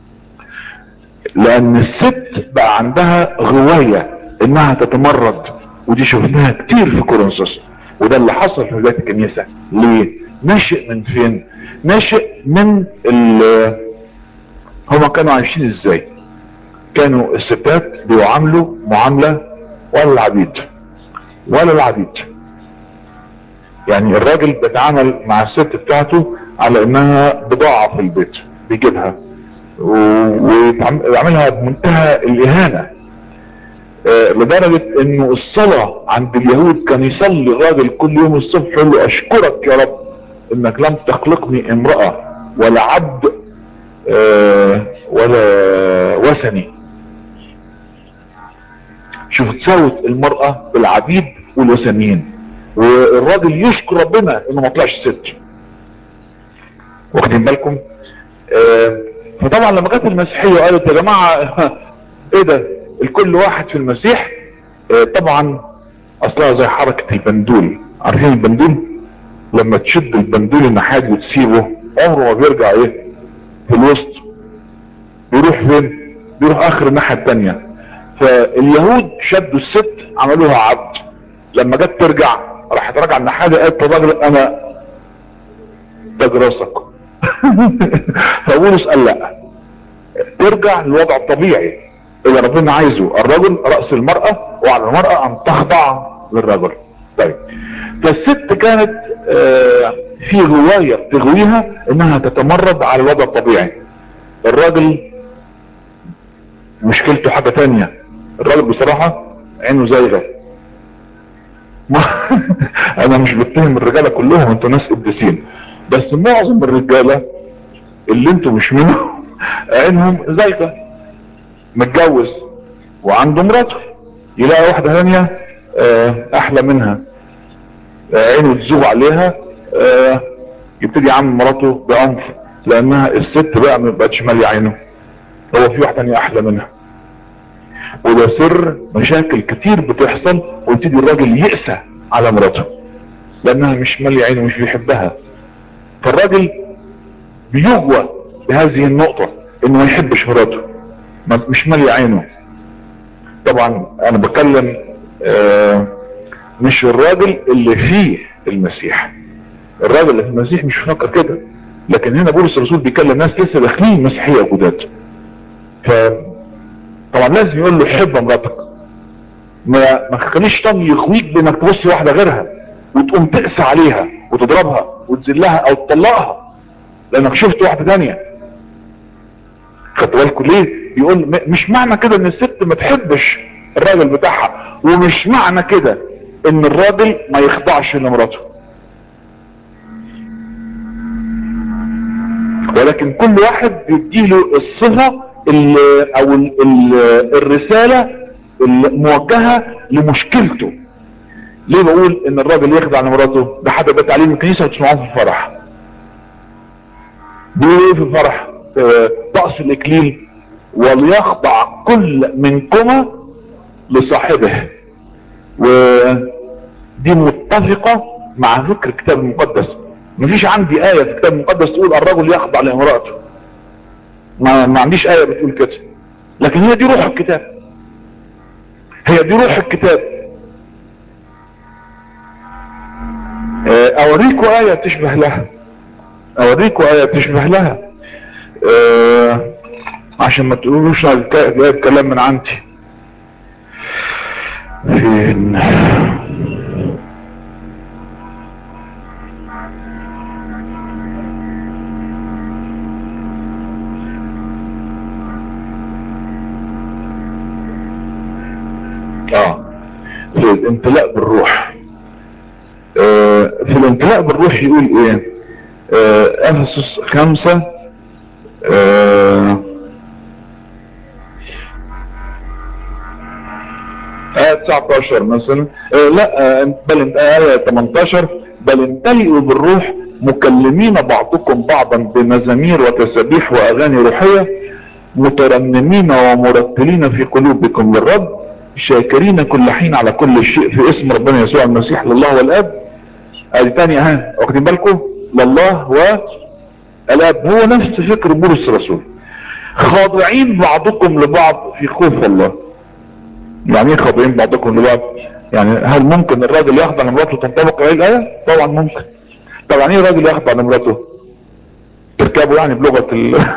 لان الست بقى عندها غواية انها تتمرد ودي شفناها كتير في كورنثوس وده اللي حصل في بداية الكنيسة ليه نشئ من فين نشئ من هما كانوا عايشين ازاي كانوا الستات بيعاملوا معاملة ولا العبيد ولا العبيد يعني الراجل بيتعامل مع الست بتاعته على انها بضاعة في البيت بيجيبها ويعملها بمنتهى الاهانة آه لدرجة انه الصلاة عند اليهود كان يصلي الراجل كل يوم الصبح يقول له اشكرك يا رب انك لم تخلقني امرأة ولا عبد آه ولا وثني شوف تساوت المرأة بالعبيد والوثنيين والراجل يشكر ربنا انه ما طلعش ست واخدين بالكم آه فطبعا لما جت المسيحية وقالت يا جماعة ايه ده الكل واحد في المسيح آه طبعا اصلها زي حركة البندول عارفين البندول لما تشد البندول النحاس وتسيبه عمره ما بيرجع ايه في الوسط بيروح فين بيروح اخر الناحية التانية فاليهود شدوا الست عملوها عبد لما جت ترجع راحت راجعه النحاله قالت للراجل انا تاج راسك فبولس قال لا ترجع للوضع الطبيعي اللي ربنا عايزه الرجل راس المراه وعلى المراه ان تخضع للرجل طيب فالست كانت آه في غوايه بتغويها انها تتمرد على الوضع الطبيعي الراجل مشكلته حاجه تانية الراجل بصراحه عينه زايغه انا مش بتهم الرجاله كلهم انتوا ناس قديسين بس معظم الرجاله اللي انتوا مش منهم عينهم زايغه متجوز وعنده مراته يلاقي واحده ثانيه احلى منها عينه تزوغ عليها يبتدي يعامل مراته بعنف لانها الست بقى ما بقتش ماليه عينه هو في واحده ثانيه احلى منها وده سر مشاكل كتير بتحصل ويبتدي الراجل يقسى على مراته لانها مش مالية عينه مش بيحبها فالراجل بيغوى بهذه النقطة انه ما يحبش مراته مش مالية عينه طبعا انا بكلم آه مش الراجل اللي فيه المسيح الراجل اللي في المسيح مش فاكر كده لكن هنا بولس الرسول بيكلم ناس لسه داخلين مسيحيه جداد ف طبعا لازم يقول له حب مراتك ما ما تخليش طن يخويك بانك تبص واحده غيرها وتقوم تقسى عليها وتضربها وتذلها او تطلقها لانك شفت واحده ثانيه خدت بالكم ليه بيقول مش معنى كده ان الست ما تحبش الراجل بتاعها ومش معنى كده ان الراجل ما يخضعش لمراته ولكن كل واحد بيديله الصفة ال او ال ال الرسالة الموجهة لمشكلته ليه بقول ان الراجل يخضع لمراته ده حد بقى تعليم الكنيسة وتسمعوه في الفرح بيقول ايه في الفرح طقس الاكليل وليخضع كل منكما لصاحبه ودي متفقة مع فكر الكتاب المقدس مفيش عندي آية في الكتاب المقدس تقول الرجل يخضع لامرأته ما, ما عنديش آية بتقول كده لكن هي دي روح الكتاب هي دي روح الكتاب اوريكوا آية تشبه لها اوريكوا آية تشبه لها أه عشان ما تقولوش جايب كلام من عندي فين اه في الامتلاء بالروح آه في الامتلاء بالروح يقول ايه آه افسس خمسة آه آية 19 مثلا آه لا آه بل آية 18 بل امتلئوا بالروح مكلمين بعضكم بعضا بمزامير وتسابيح واغاني روحية مترنمين ومرتلين في قلوبكم للرب شاكرين كل حين على كل شيء في اسم ربنا يسوع المسيح لله والاب ادي تاني ها واخدين بالكم لله والاب هو نفس فكر بولس الرسول خاضعين بعضكم لبعض في خوف الله يعني ايه خاضعين بعضكم لبعض يعني هل ممكن الراجل يخضع لمراته تنطبق عليه الايه طبعا ممكن طبعا ايه الراجل يخضع لمراته تركبه يعني بلغه ال...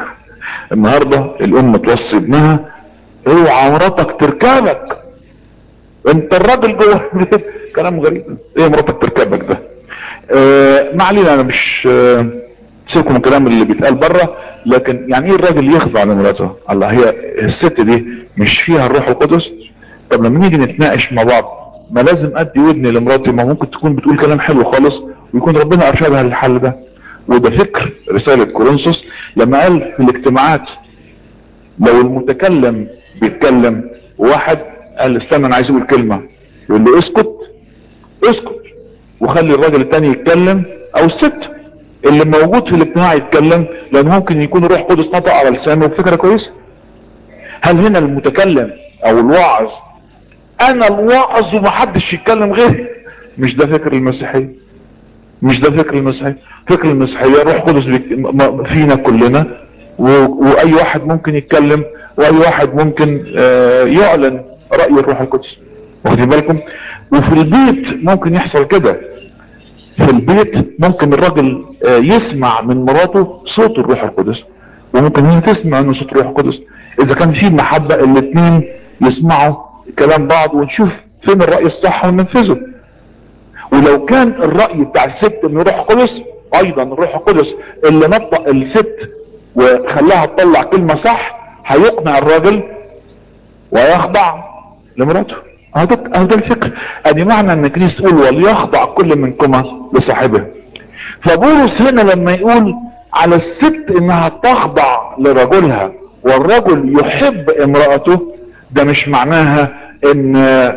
النهاردة الام توصي ابنها اوعى مراتك تركبك انت الراجل جوه البيت كلام غريب ايه مراتك تركبك ده آه ما علينا انا مش آه سيبكم من الكلام اللي بيتقال بره لكن يعني ايه الراجل يخضع لمراته الله هي الست دي مش فيها الروح القدس طب لما نيجي نتناقش مع بعض ما لازم ادي ودني لمراتي ما ممكن تكون بتقول كلام حلو خالص ويكون ربنا ارشدها للحل ده وده فكر رسالة كورنثوس لما قال في الاجتماعات لو المتكلم بيتكلم واحد قال استنى انا عايز اقول كلمة يقول له اسكت اسكت وخلي الراجل التاني يتكلم او الست اللي موجود في الاجتماع يتكلم لان ممكن يكون روح قدس نطق على لسانه بفكرة كويسة هل هنا المتكلم او الواعظ انا الواعظ ومحدش يتكلم غيري مش ده فكر المسيحية مش ده فكر المسيحية فكر المسيحية روح قدس فينا كلنا واي واحد ممكن يتكلم واي واحد ممكن يعلن رأي الروح القدس واخدين بالكم وفي البيت ممكن يحصل كده في البيت ممكن الراجل يسمع من مراته صوت الروح القدس وممكن هي تسمع من صوت الروح القدس اذا كان في محبة الاثنين يسمعوا كلام بعض ونشوف فين الرأي الصح وننفذه ولو كان الرأي بتاع الست من الروح القدس ايضا الروح القدس اللي نطق الست وخلاها تطلع كلمة صح هيقنع الراجل ويخضع لمراته هذا ده الفكر ادي معنى ان كنيسة تقول وليخضع كل منكما لصاحبه فبولس هنا لما يقول على الست انها تخضع لرجلها والرجل يحب امرأته ده مش معناها ان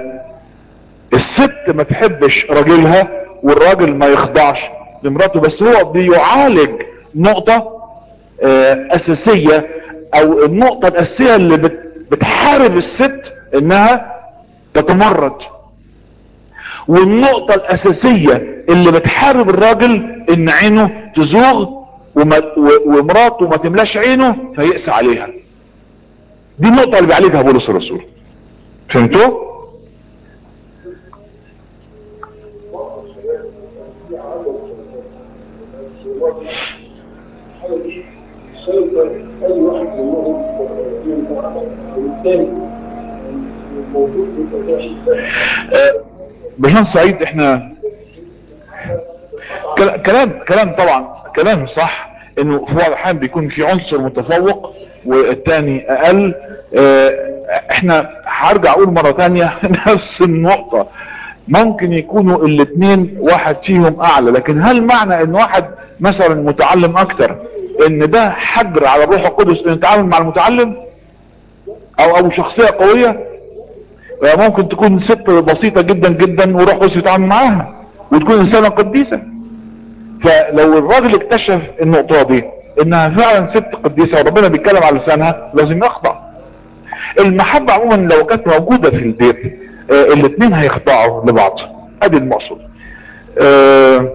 الست ما تحبش راجلها والراجل ما يخضعش لمراته بس هو بيعالج نقطة اساسية او النقطة الاساسية اللي بتحارب الست انها تتمرد والنقطة الاساسية اللي بتحارب الراجل ان عينه تزوغ ومراته ما تملاش عينه فيقسى عليها دي النقطة اللي بيعالجها بولس الرسول فهمتوا؟ سيطر اي واحد منهم والثاني موجود في التداعي باشمهندس سعيد احنا كلام كلام طبعا كلام صح انه في بعض الاحيان بيكون في عنصر متفوق والتاني اقل اه احنا هرجع اقول مرة تانية نفس النقطة ممكن يكونوا الاثنين واحد فيهم اعلى لكن هل معنى ان واحد مثلا متعلم اكتر ان ده حجر على الروح القدس ان يتعامل مع المتعلم او او شخصية قوية ممكن تكون ست بسيطة جدا جدا وروح قدس يتعامل معاها وتكون انسانة قديسة فلو الراجل اكتشف النقطة دي انها فعلا ست قديسة وربنا بيتكلم على لسانها لازم يخضع المحبة عموما لو كانت موجودة في البيت آه الاثنين هيخضعوا لبعض ادي المقصود آه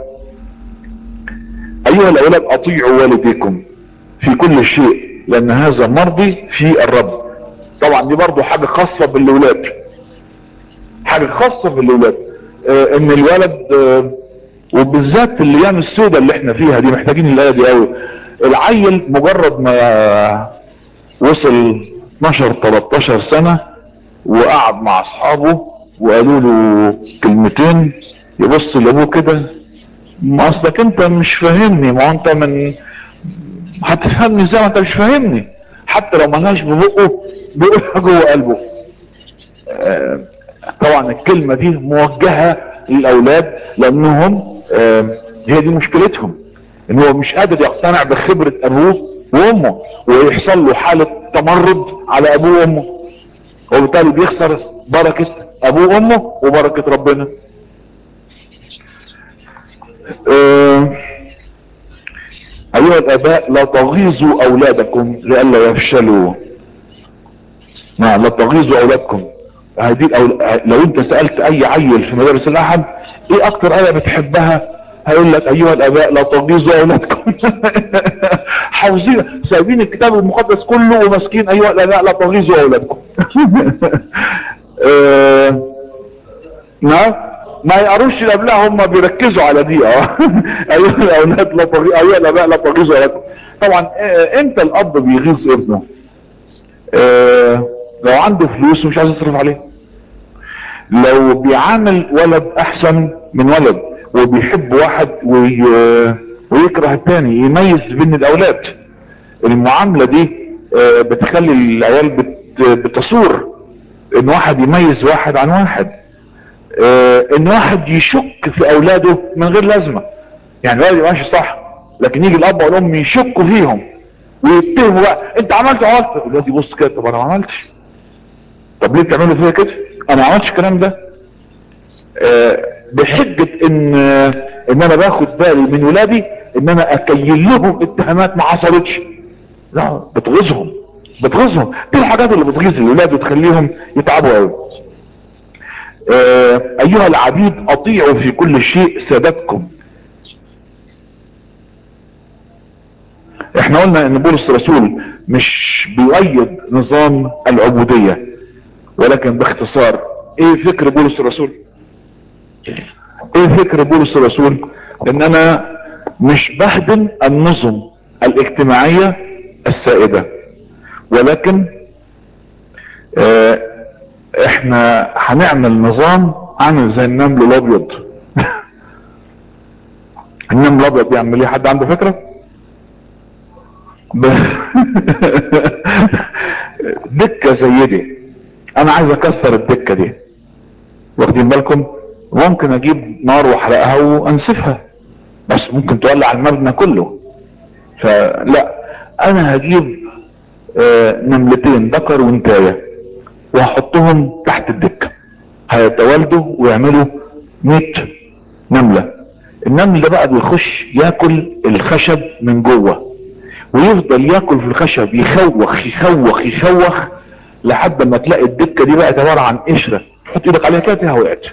ايها الاولاد اطيعوا والديكم في كل شيء لان هذا مرضي في الرب طبعا دي برضو حاجة خاصة بالاولاد حاجة خاصة بالاولاد آه ان الولد آه وبالذات الايام السوداء اللي احنا فيها دي محتاجين الايه دي قوي العيل مجرد ما وصل 12 13 سنة وقعد مع اصحابه وقالوا له كلمتين يبص لابوه كده ما اصلك انت مش فاهمني ما انت من هتفهمني ازاي ما انت مش فاهمني حتى لو ملهاش ببقه بيقولها جوه قلبه آه طبعا الكلمة دي موجهة للاولاد لانهم آه هي دي مشكلتهم ان هو مش قادر يقتنع بخبرة ابوه وامه ويحصل له حالة تمرد على ابوه وامه وبالتالي بيخسر بركة ابوه وامه وبركة ربنا آه ايها الاباء لا تغيظوا اولادكم لئلا يفشلوا نعم لا تغيظوا اولادكم هذه الأول... لو انت سألت اي عيل في مدارس الاحد ايه اكتر ايه بتحبها هيقول لك ايها الاباء لا تغيظوا اولادكم حافظين سايبين الكتاب المقدس كله وماسكين ايها الاباء لا تغيظوا اولادكم آه... نعم ما يقروش اللي قبلها هم بيركزوا على دي اه ايها الاولاد لا تغيظوا ايها الاباء لا تغيظوا اولادكم طبعا آه، امتى الاب بيغيظ ابنه آه، لو عنده فلوس ومش عايز يصرف عليه لو بيعامل ولد احسن من ولد وبيحب واحد وي... ويكره التاني يميز بين الاولاد المعاملة دي آه، بتخلي العيال بت... بتصور ان واحد يميز واحد عن واحد آه، ان واحد يشك في اولاده من غير لازمة يعني الولد يبقى ماشي صح لكن يجي الاب والام يشكوا فيهم ويتهموا بقى انت عملت عملت الولد يبص كده طب انا ما عملتش طب ليه بتعملوا فيا كده انا ما عملتش الكلام ده آه، بحجة ان آه، ان انا باخد بالي من ولادي ان انا اكيل لهم اتهامات ما حصلتش لا بتغيظهم بتغيظهم دي الحاجات اللي بتغيظ الولاد وتخليهم يتعبوا قوي آه، ايها العبيد اطيعوا في كل شيء سادتكم احنا قلنا ان بولس الرسول مش بيؤيد نظام العبودية ولكن باختصار ايه فكر بولس الرسول ايه فكر بولس الرسول ان انا مش بهدم النظم الاجتماعية السائدة ولكن اه احنا هنعمل نظام عامل زي النمل الابيض النمل الابيض بيعمل ايه حد عنده فكرة ب- دكة زي دي انا عايز اكسر الدكة دي واخدين بالكم ممكن اجيب نار واحرقها وانسفها بس ممكن تولع المبنى كله فلا انا هجيب آه، نملتين ذكر وانتايه وهحطهم تحت الدكة هيتوالدوا ويعملوا 100 نملة النمل ده بقى بيخش ياكل الخشب من جوه ويفضل ياكل في الخشب يخوخ يخوخ يخوخ لحد ما تلاقي الدكة دي بقت عبارة عن قشرة تحط ايدك عليها كده تلاقيها وقعت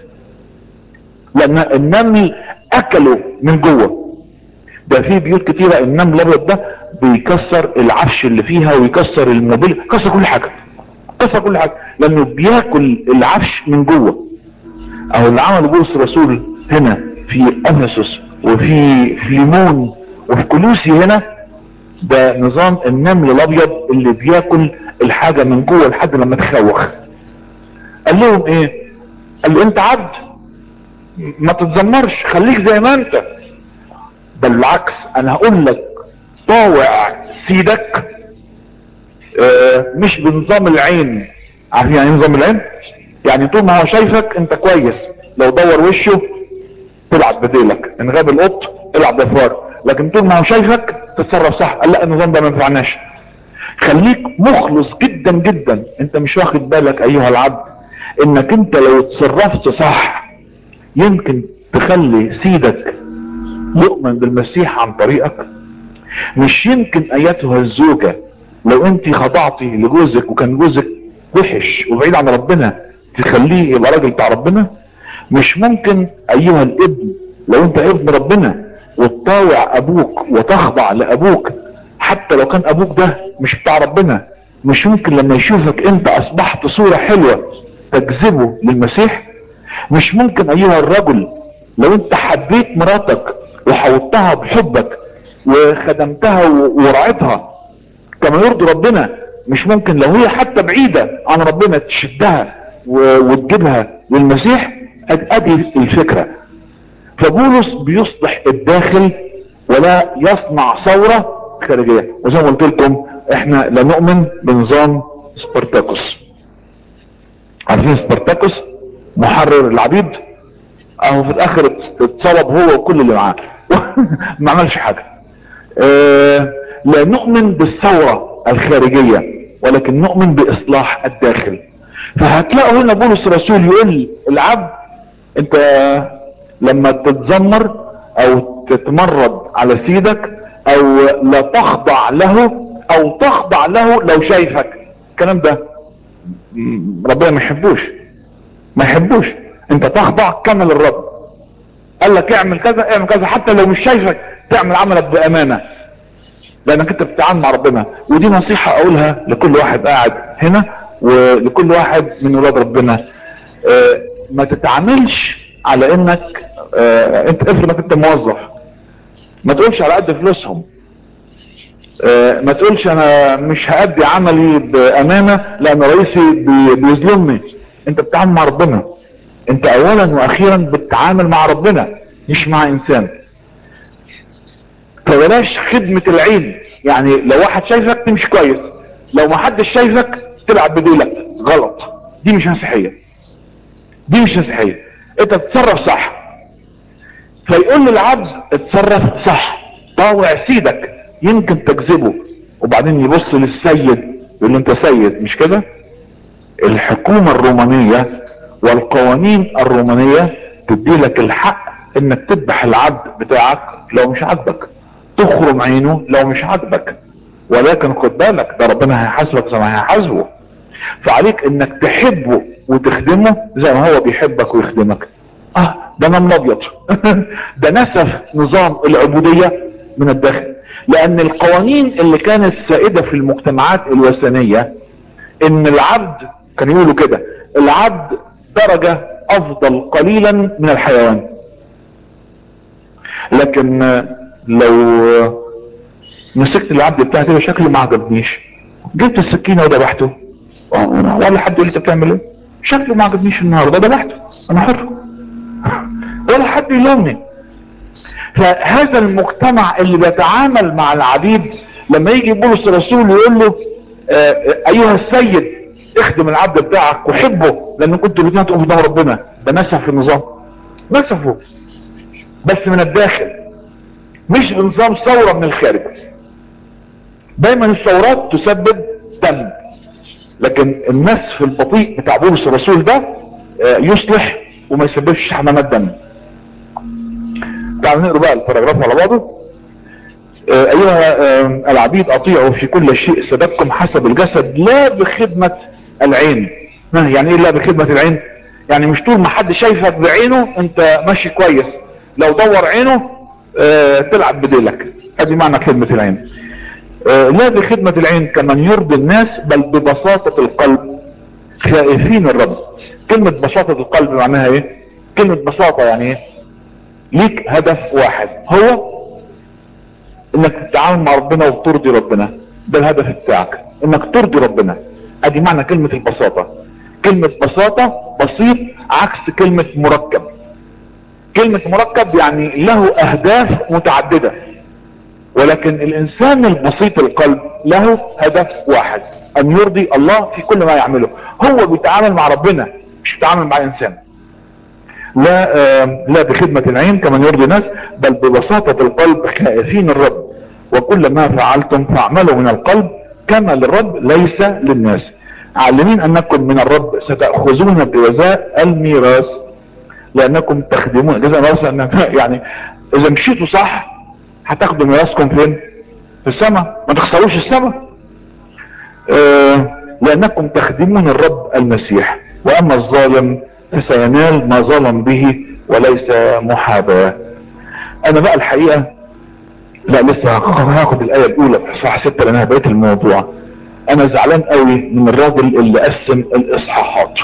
لان النمل اكله من جوه ده في بيوت كتيرة النمل الابيض ده بيكسر العفش اللي فيها ويكسر الموبيل كسر كل حاجة كسر كل حاجة لانه بياكل العفش من جوه او اللي عمله بولس الرسول هنا في افسس وفي فليمون وفي كلوسي هنا ده نظام النمل الابيض اللي بياكل الحاجة من جوه لحد لما تخوخ قال لهم ايه قال له انت عبد ما تتذمرش خليك زي ما انت بل بالعكس انا هقول لك طاوع سيدك آه، مش بنظام العين عارفين يعني ايه نظام العين يعني طول ما هو شايفك انت كويس لو دور وشه تلعب بديلك ان غاب القط العب ضفار لكن طول ما هو شايفك تتصرف صح قال لا النظام ده ما ينفعناش خليك مخلص جدا جدا انت مش واخد بالك ايها العبد انك انت لو اتصرفت صح يمكن تخلي سيدك يؤمن بالمسيح عن طريقك مش يمكن ايتها الزوجة لو انت خضعتي لجوزك وكان جوزك وحش وبعيد عن ربنا تخليه يبقى راجل بتاع ربنا مش ممكن ايها الابن لو انت ابن ربنا وتطاوع ابوك وتخضع لابوك حتى لو كان ابوك ده مش بتاع ربنا مش ممكن لما يشوفك انت اصبحت صورة حلوة تجذبه للمسيح مش ممكن ايها الرجل لو انت حبيت مراتك وحوطتها بحبك وخدمتها ورعيتها كما يرضي ربنا مش ممكن لو هي حتى بعيدة عن ربنا تشدها و- وتجيبها للمسيح أد- ادي الفكرة فبولس بيصلح الداخل ولا يصنع ثورة خارجية وزي ما قلت لكم احنا لا نؤمن بنظام سبارتاكوس عارفين سبارتاكوس محرر العبيد اهو في الاخر اتصلب هو وكل اللي معاه ما عملش حاجة اه لا نؤمن بالثورة الخارجية ولكن نؤمن باصلاح الداخل فهتلاقوا هنا بولس الرسول يقول العبد انت لما تتذمر او تتمرد على سيدك او لا تخضع له او تخضع له لو شايفك الكلام ده م- ربنا ما يحبوش ما يحبوش انت تخضع كامل الرب قال لك اعمل كذا اعمل كذا حتى لو مش شايفك تعمل عملك بامانه لانك انت بتتعامل مع ربنا ودي نصيحه اقولها لكل واحد قاعد هنا ولكل واحد من ولاد ربنا اه ما تتعاملش على انك اه انت افرض انك انت موظف ما تقولش على قد فلوسهم آه، ما تقولش انا مش هأدي عملي بامانة لان رئيسي بي- بيظلمني انت بتتعامل مع ربنا انت اولا واخيرا بتتعامل مع ربنا مش مع انسان فبلاش خدمة العين يعني لو واحد شايفك تمشي كويس لو ما حدش شايفك تلعب بديلك غلط دي مش مسيحية دي مش مسيحية انت بتتصرف صح فيقول للعبد اتصرف صح طاوع سيدك يمكن تجذبه وبعدين يبص للسيد يقول له انت سيد مش كده الحكومة الرومانية والقوانين الرومانية تدي لك الحق انك تذبح العبد بتاعك لو مش عاجبك تخرم عينه لو مش عاجبك ولكن خد بالك ده ربنا هيحاسبك زي ما هيحاسبه فعليك انك تحبه وتخدمه زي ما هو بيحبك ويخدمك اه ده نم ابيض ده نسف نظام العبودية من الداخل لان القوانين اللي كانت سائدة في المجتمعات الوثنية ان العبد كان يقولوا كده العبد درجة افضل قليلا من الحيوان لكن آه، لو آه، مسكت العبد بتاعي كده شكله ما عجبنيش جبت السكينة وذبحته آه، ولا حد يقول لي انت بتعمل ايه شكله ما عجبنيش النهارده ذبحته انا حر ولا حد يلومني فهذا المجتمع اللي بيتعامل مع العبيد لما يجي بولس الرسول يقول له آه، ايها السيد اخدم العبد بتاعك وحبه لان كنت الاثنين تقوم قدام ربنا ده نسف في النظام نسفه بس من الداخل مش بنظام ثورة من الخارج دايما الثورات تسبب دم لكن النسف البطيء بتاع بولس الرسول ده آه، يصلح وما يسببش حمامات دم تعالوا نقرا بقى الباراجراف على بعضه آه، ايها آه، العبيد اطيعوا في كل شيء سببكم حسب الجسد لا بخدمة العين ها، يعني ايه لا بخدمة العين يعني مش طول ما حد شايفك بعينه انت ماشي كويس لو دور عينه آه، تلعب بديلك ادي معنى خدمة العين آه، لا بخدمة العين كمن يرضي الناس بل ببساطة القلب خائفين الرب كلمة بساطة القلب معناها ايه كلمة بساطة يعني ايه ليك هدف واحد هو انك تتعامل مع ربنا وترضي ربنا ده الهدف بتاعك انك ترضي ربنا ادي معنى كلمة البساطة كلمة بساطة بسيط عكس كلمة مركب كلمة مركب يعني له اهداف متعددة ولكن الانسان البسيط القلب له هدف واحد ان يرضي الله في كل ما يعمله هو بيتعامل مع ربنا مش بيتعامل مع انسان لا آه، لا بخدمة العين كمن يرضي الناس بل ببساطة القلب خائفين الرب وكل ما فعلتم فاعملوا من القلب كما للرب ليس للناس عالمين انكم من الرب ستأخذون بجزاء الميراث لانكم تخدمون جزاء الميراث لأن- يعني اذا مشيتوا صح هتاخدوا ميراثكم فين في السماء ما تخسروش السماء آه، لانكم تخدمون الرب المسيح واما الظالم فسينال ما ظلم به وليس محاباة انا بقى الحقيقة لا لسه هاخد هاخد الاية الاولى في اصحاح ستة لانها بقيت الموضوع انا زعلان قوي من الراجل اللي قسم الاصحاحات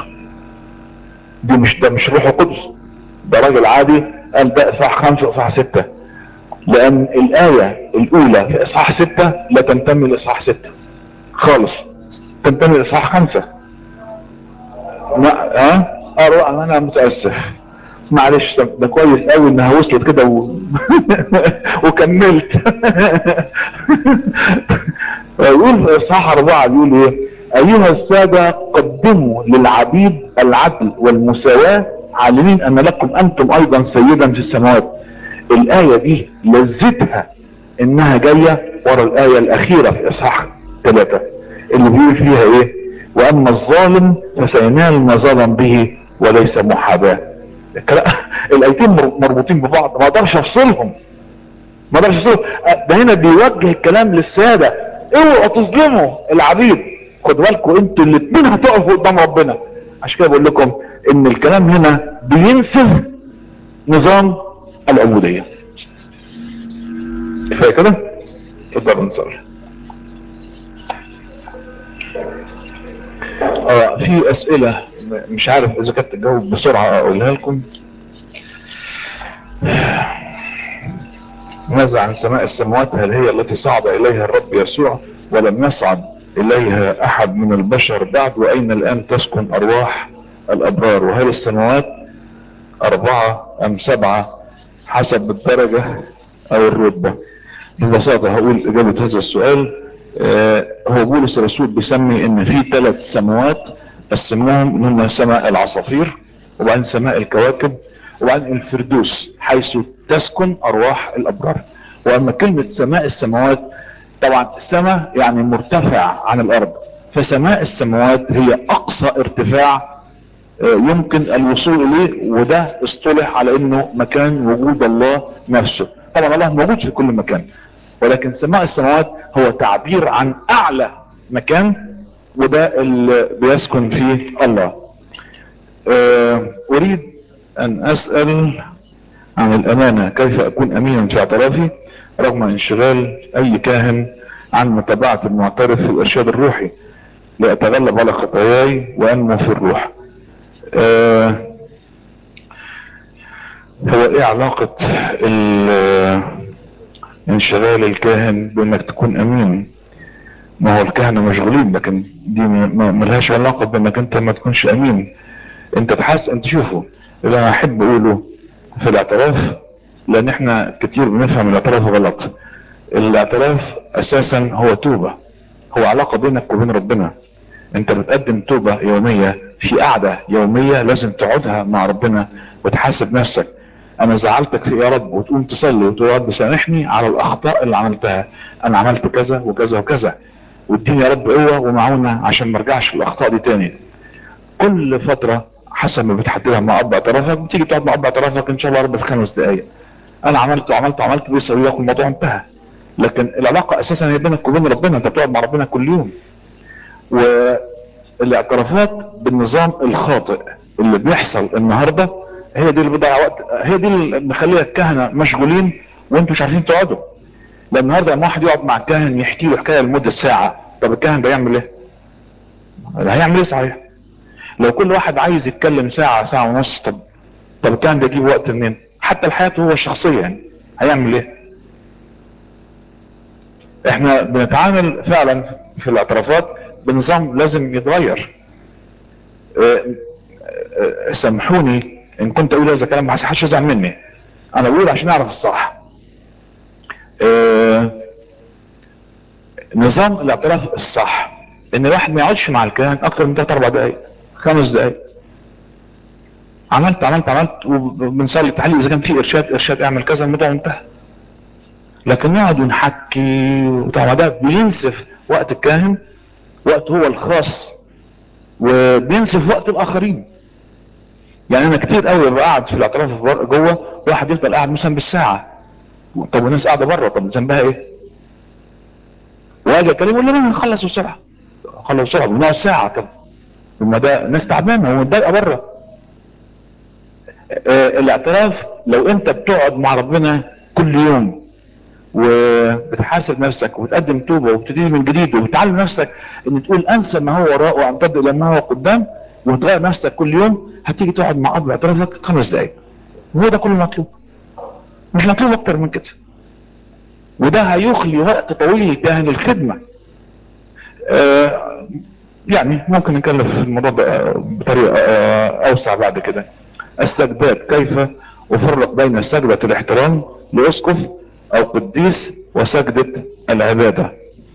دي مش ده مش روح القدس ده راجل عادي قال ده اصحاح خمسة اصحاح ستة لان الاية الاولى في اصحاح ستة لا تنتمي لاصحاح ستة خالص تنتمي لاصحاح خمسة ما ها اه انا متاسف معلش ده ده كويس قوي انها وصلت كده و... وكملت يقول في اصحاح اربعه بيقول ايه ايها الساده قدموا للعبيد العدل والمساواه عالمين ان لكم انتم ايضا سيدا في السماوات الايه دي لذتها انها جايه ورا الايه الاخيره في اصحاح ثلاثه اللي بيقول فيها ايه واما الظالم فسينال ما ظلم به وليس محاباه الكلام- الايتين مر- مربوطين ببعض ما اقدرش افصلهم ما اقدرش افصلهم أه، ده هنا بيوجه الكلام للساده اوعوا تظلموا العبيد خدوا بالكم انتوا الاثنين هتقفوا قدام ربنا عشان كده بقول لكم ان الكلام هنا بينسف نظام العبوديه كفايه كده اتفضلوا نصلي اه في اسئله م- مش عارف اذا كنت تجاوب بسرعه اقولها لكم ماذا عن سماء السماوات هل هي التي صعد اليها الرب يسوع ولم يصعد اليها احد من البشر بعد واين الان تسكن ارواح الابرار وهل السماوات اربعة ام سبعة حسب الدرجة او الرتبة ببساطة هقول اجابة هذا السؤال آه هو بولس الرسول بيسمي ان في ثلاث سماوات قسموهم هم سماء العصافير وبعدين سماء الكواكب وبعدين الفردوس حيث تسكن ارواح الابرار واما كلمة سماء السماوات طبعا السماء يعني مرتفع عن الارض فسماء السماوات هي اقصى ارتفاع يمكن الوصول اليه وده اصطلح على انه مكان وجود الله نفسه طبعا الله موجود في كل مكان ولكن سماء السماوات هو تعبير عن اعلى مكان وده اللي بيسكن فيه الله اريد ان اسأل عن الامانة كيف اكون امينا في اعترافي رغم انشغال اي كاهن عن متابعة المعترف في الارشاد الروحي لاتغلب على خطاياي وانمو في الروح آه هو ايه علاقة انشغال الكاهن بانك تكون امين ما هو الكهنة مشغولين لكن دي ملهاش علاقة بانك انت ما تكونش امين انت تحس انت شوفوا اللي انا احب اقوله في الاعتراف لان احنا كتير بنفهم الاعتراف غلط الاعتراف اساسا هو توبة هو علاقة بينك وبين ربنا انت بتقدم توبة يومية في قعدة يومية لازم تقعدها مع ربنا وتحاسب نفسك انا زعلتك في يا رب وتقوم تصلي وتقول يا رب سامحني على الاخطاء اللي عملتها انا عملت كذا وكذا وكذا واديني يا رب قوة ومعونة عشان ما ارجعش في الاخطاء دي تاني كل فترة حسب ما بتحددها مع اب اعترافك بتيجي تقعد مع اب اعترافك ان شاء الله يا رب في خمس دقايق انا عملت وعملت وعملت بيسوي لك الموضوع انتهى لكن العلاقة اساسا هي بينك وبين ربنا انت بتقعد مع ربنا كل يوم والاعترافات بالنظام الخاطئ اللي بيحصل النهاردة هي دي اللي بيضيع وقت هي دي اللي مخليها الكهنة مشغولين وانتوا مش عارفين تقعدوا لان النهارده لما واحد يقعد مع الكاهن يحكي له حكايه لمده ساعه طب الكاهن ده يعمل ايه؟ هيعمل ايه صحيح؟ لو كل واحد عايز يتكلم ساعه ساعه ونص طب طب الكاهن ده يجيب وقت منين؟ حتى لحياته هو الشخصيه يعني هيعمل ايه؟ احنا بنتعامل فعلا في الاعترافات بنظام لازم يتغير اه اه سامحوني ان كنت اقول هذا الكلام ما حدش يزعل مني انا بقول عشان اعرف الصح اه نظام الاعتراف الصح ان الواحد ما يقعدش مع الكاهن اكتر من 3 4 دقائق خمس دقائق عملت عملت عملت وبنصلي التحليل اذا كان في ارشاد ارشاد اعمل كذا الموضوع انتهى لكن نقعد ونحكي وطبعا ده بينسف وقت الكاهن وقت هو الخاص وبينسف وقت الاخرين يعني انا كتير قوي ببقى قاعد في الاعتراف جوه واحد يفضل قاعد مثلا بالساعه طب والناس قاعده بره طب ذنبها ايه واجي اكلمه يقول لي انا هخلص بسرعه خلص بسرعه بنقعد ساعه طب ما ده ناس تعبانه ومتضايقه بره آه الاعتراف لو انت بتقعد مع ربنا كل يوم وبتحاسب نفسك وبتقدم توبه وبتبتدي من جديد وبتعلم نفسك ان تقول انسى ما هو وراء وامتد الى ما هو قدام وتغير نفسك كل يوم هتيجي تقعد مع اب اعترافك خمس دقايق وهو ده كل المطلوب مش مطلوب اكتر من كده وده هيخلي وقت طويل كاهن الخدمة آه يعني ممكن نتكلم في الموضوع ده بطريقة آه اوسع بعد كده السجدات كيف افرق بين سجدة الاحترام لاسقف او قديس وسجدة العبادة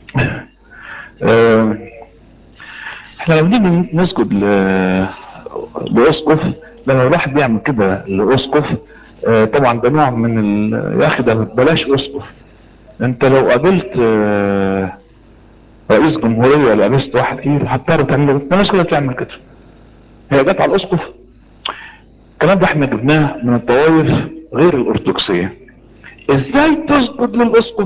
آه احنا لما نيجي نسجد لاسقف لما الواحد بيعمل كده لاسقف آه طبعا ده نوع من ال... يا اخي ده بلاش اسقف انت لو قابلت آه رئيس جمهورية ولا قابلت واحد كبير هتضطر تعمل الناس كلها بتعمل كده هي جت على الاسقف الكلام ده احنا جبناه من الطوائف غير الارثوذكسيه ازاي تسجد للاسقف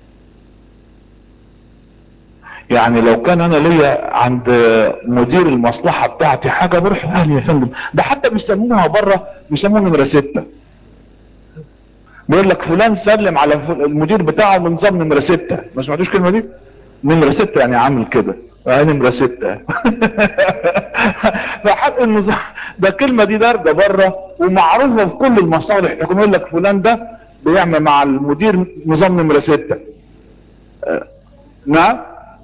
يعني لو كان انا ليا عند مدير المصلحة بتاعتي حاجة بروح اهلي يا فندم ده حتى بيسموها بره بيسموها نمرة ستة بيقول لك فلان سلم على المدير بتاعه بنظام نمرة ستة ما سمعتوش الكلمة دي نمرة ستة يعني عامل كده اه نمرة ستة فحق النظام ده الكلمة دي داردة بره ومعروفة في كل المصالح لكن يقول لك فلان ده بيعمل مع المدير نظام نمرة ستة آه، نعم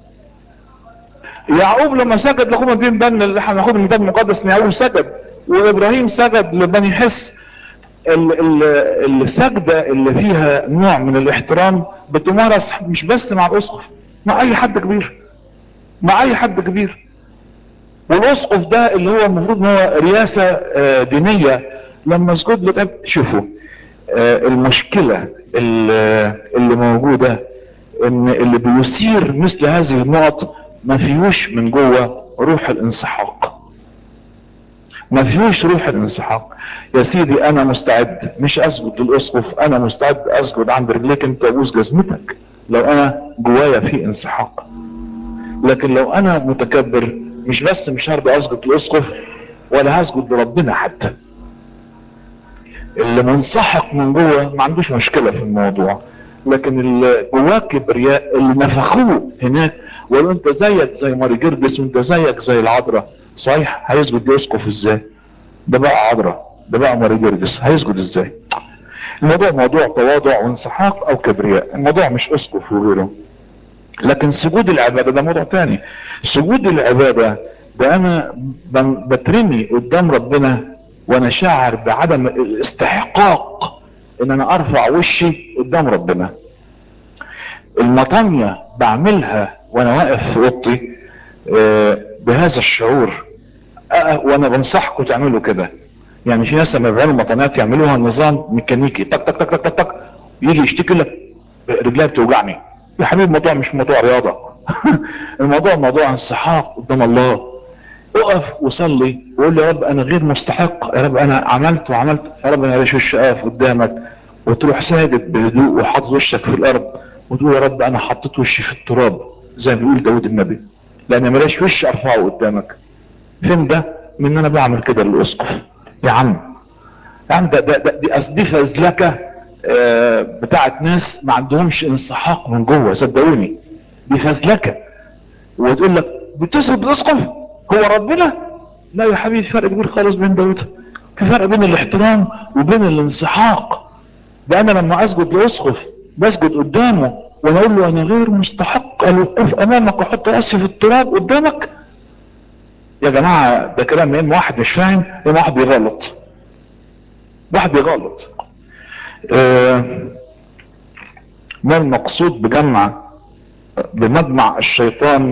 يعقوب لما سجد لاخوه بن بن اللي احنا هناخد من الكتاب المقدس ان يعقوب سجد وابراهيم سجد لبني حس ال- ال- السجدة اللي فيها نوع من الاحترام بتمارس مش بس مع الاسقف مع اي حد كبير مع اي حد كبير والاسقف ده اللي هو المفروض ان هو رئاسة آه، دينية لما اسجد له طب شوفوا آه، المشكلة اللي اللي موجودة ان اللي بيثير مثل هذه النقط ما فيهوش من جوه روح الانسحاق ما فيهوش روح الانسحاق يا سيدي انا مستعد مش اسجد للاسقف انا مستعد اسجد عند رجليك انت ابوس جزمتك لو انا جوايا في انسحاق لكن لو انا متكبر مش بس مش هرضى اسجد للاسقف ولا هسجد لربنا حتى اللي منسحق من جوه ما عندوش مشكلة في الموضوع لكن اللي جواه كبرياء اللي نفخوه هناك وقالوا انت زيك زي ماري جرجس وانت زيك زي العذراء صحيح هيسجد لاسقف ازاي ده بقى عذراء ده بقى ماري جرجس هيسجد ازاي الموضوع موضوع تواضع وانسحاق او كبرياء الموضوع مش اسقف وغيره لكن سجود العبادة ده موضوع تاني سجود العبادة ده انا بن- بترمي قدام ربنا وانا شاعر بعدم الاستحقاق ان انا ارفع وشي قدام ربنا المطانية بعملها وانا واقف في اوضتي آه، بهذا الشعور آه، وانا بنصحكم تعملوا كده يعني في ناس لما بيعملوا مطانيات يعملوها نظام ميكانيكي تك تك تك تك تك, تك يجي يشتكي لك رجليها بتوجعني يا حبيبي الموضوع مش موضوع رياضة الموضوع موضوع انسحاق قدام الله اقف وصلي وقول له يا رب انا غير مستحق يا رب انا عملت وعملت يا رب انا ليش وش اقف قدامك وتروح ساجد بهدوء وحاطط وشك في الارض وتقول يا رب انا حطيت وشي في التراب زي ما بيقول داود النبي لان ملاش وش ارفعه قدامك فين ده من ان انا بعمل كده للاسقف يا عم يا عم ده, ده, ده دي أصل دي فزلكه آه، بتاعت ناس ما عندهمش انسحاق من جوه صدقوني دي فزلكه وتقول لك بتسرب الاسقف هو ربنا لا يا حبيبي في فرق كبير خالص بين دوت في فرق بين الاحترام وبين الانسحاق ده انا لما اسجد لاسقف بسجد قدامه وانا اقول له انا غير مستحق الوقوف امامك واحط راسي في التراب قدامك يا جماعه ده كلام يا اما واحد مش فاهم يا اما واحد بيغلط واحد بيغلط آه، ما المقصود بجمع بمجمع الشيطان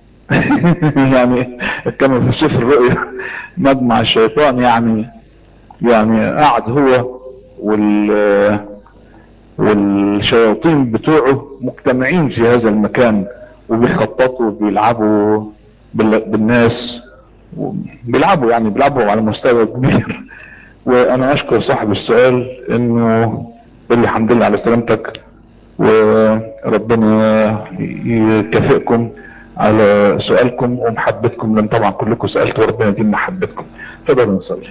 يعني كما في سفر الرؤيا مجمع الشيطان يعني يعني قاعد هو وال والشياطين بتوعه مجتمعين في هذا المكان وبيخططوا وبيلعبوا بال- بالناس بيلعبوا يعني بيلعبوا على مستوى كبير وانا اشكر صاحب السؤال انه يقول لي الحمد لله على سلامتك وربنا يكافئكم على سؤالكم ومحبتكم لان طبعا كلكم سألتوا وربنا يديم محبتكم تقدروا نصلي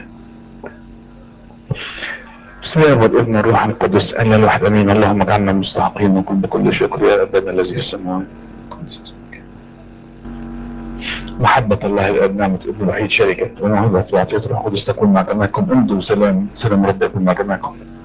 بسم الله والابن والروح القدس ان الواحد امين اللهم اجعلنا مستحقين من كل بكل شكر يا ابانا الذي في السماوات محبة الله الاب نعمة ابن الوحيد شركة وموهبة وعطية روح القدس تكون مع جميعكم امضوا سلام سلام رب يكون مع جميعكم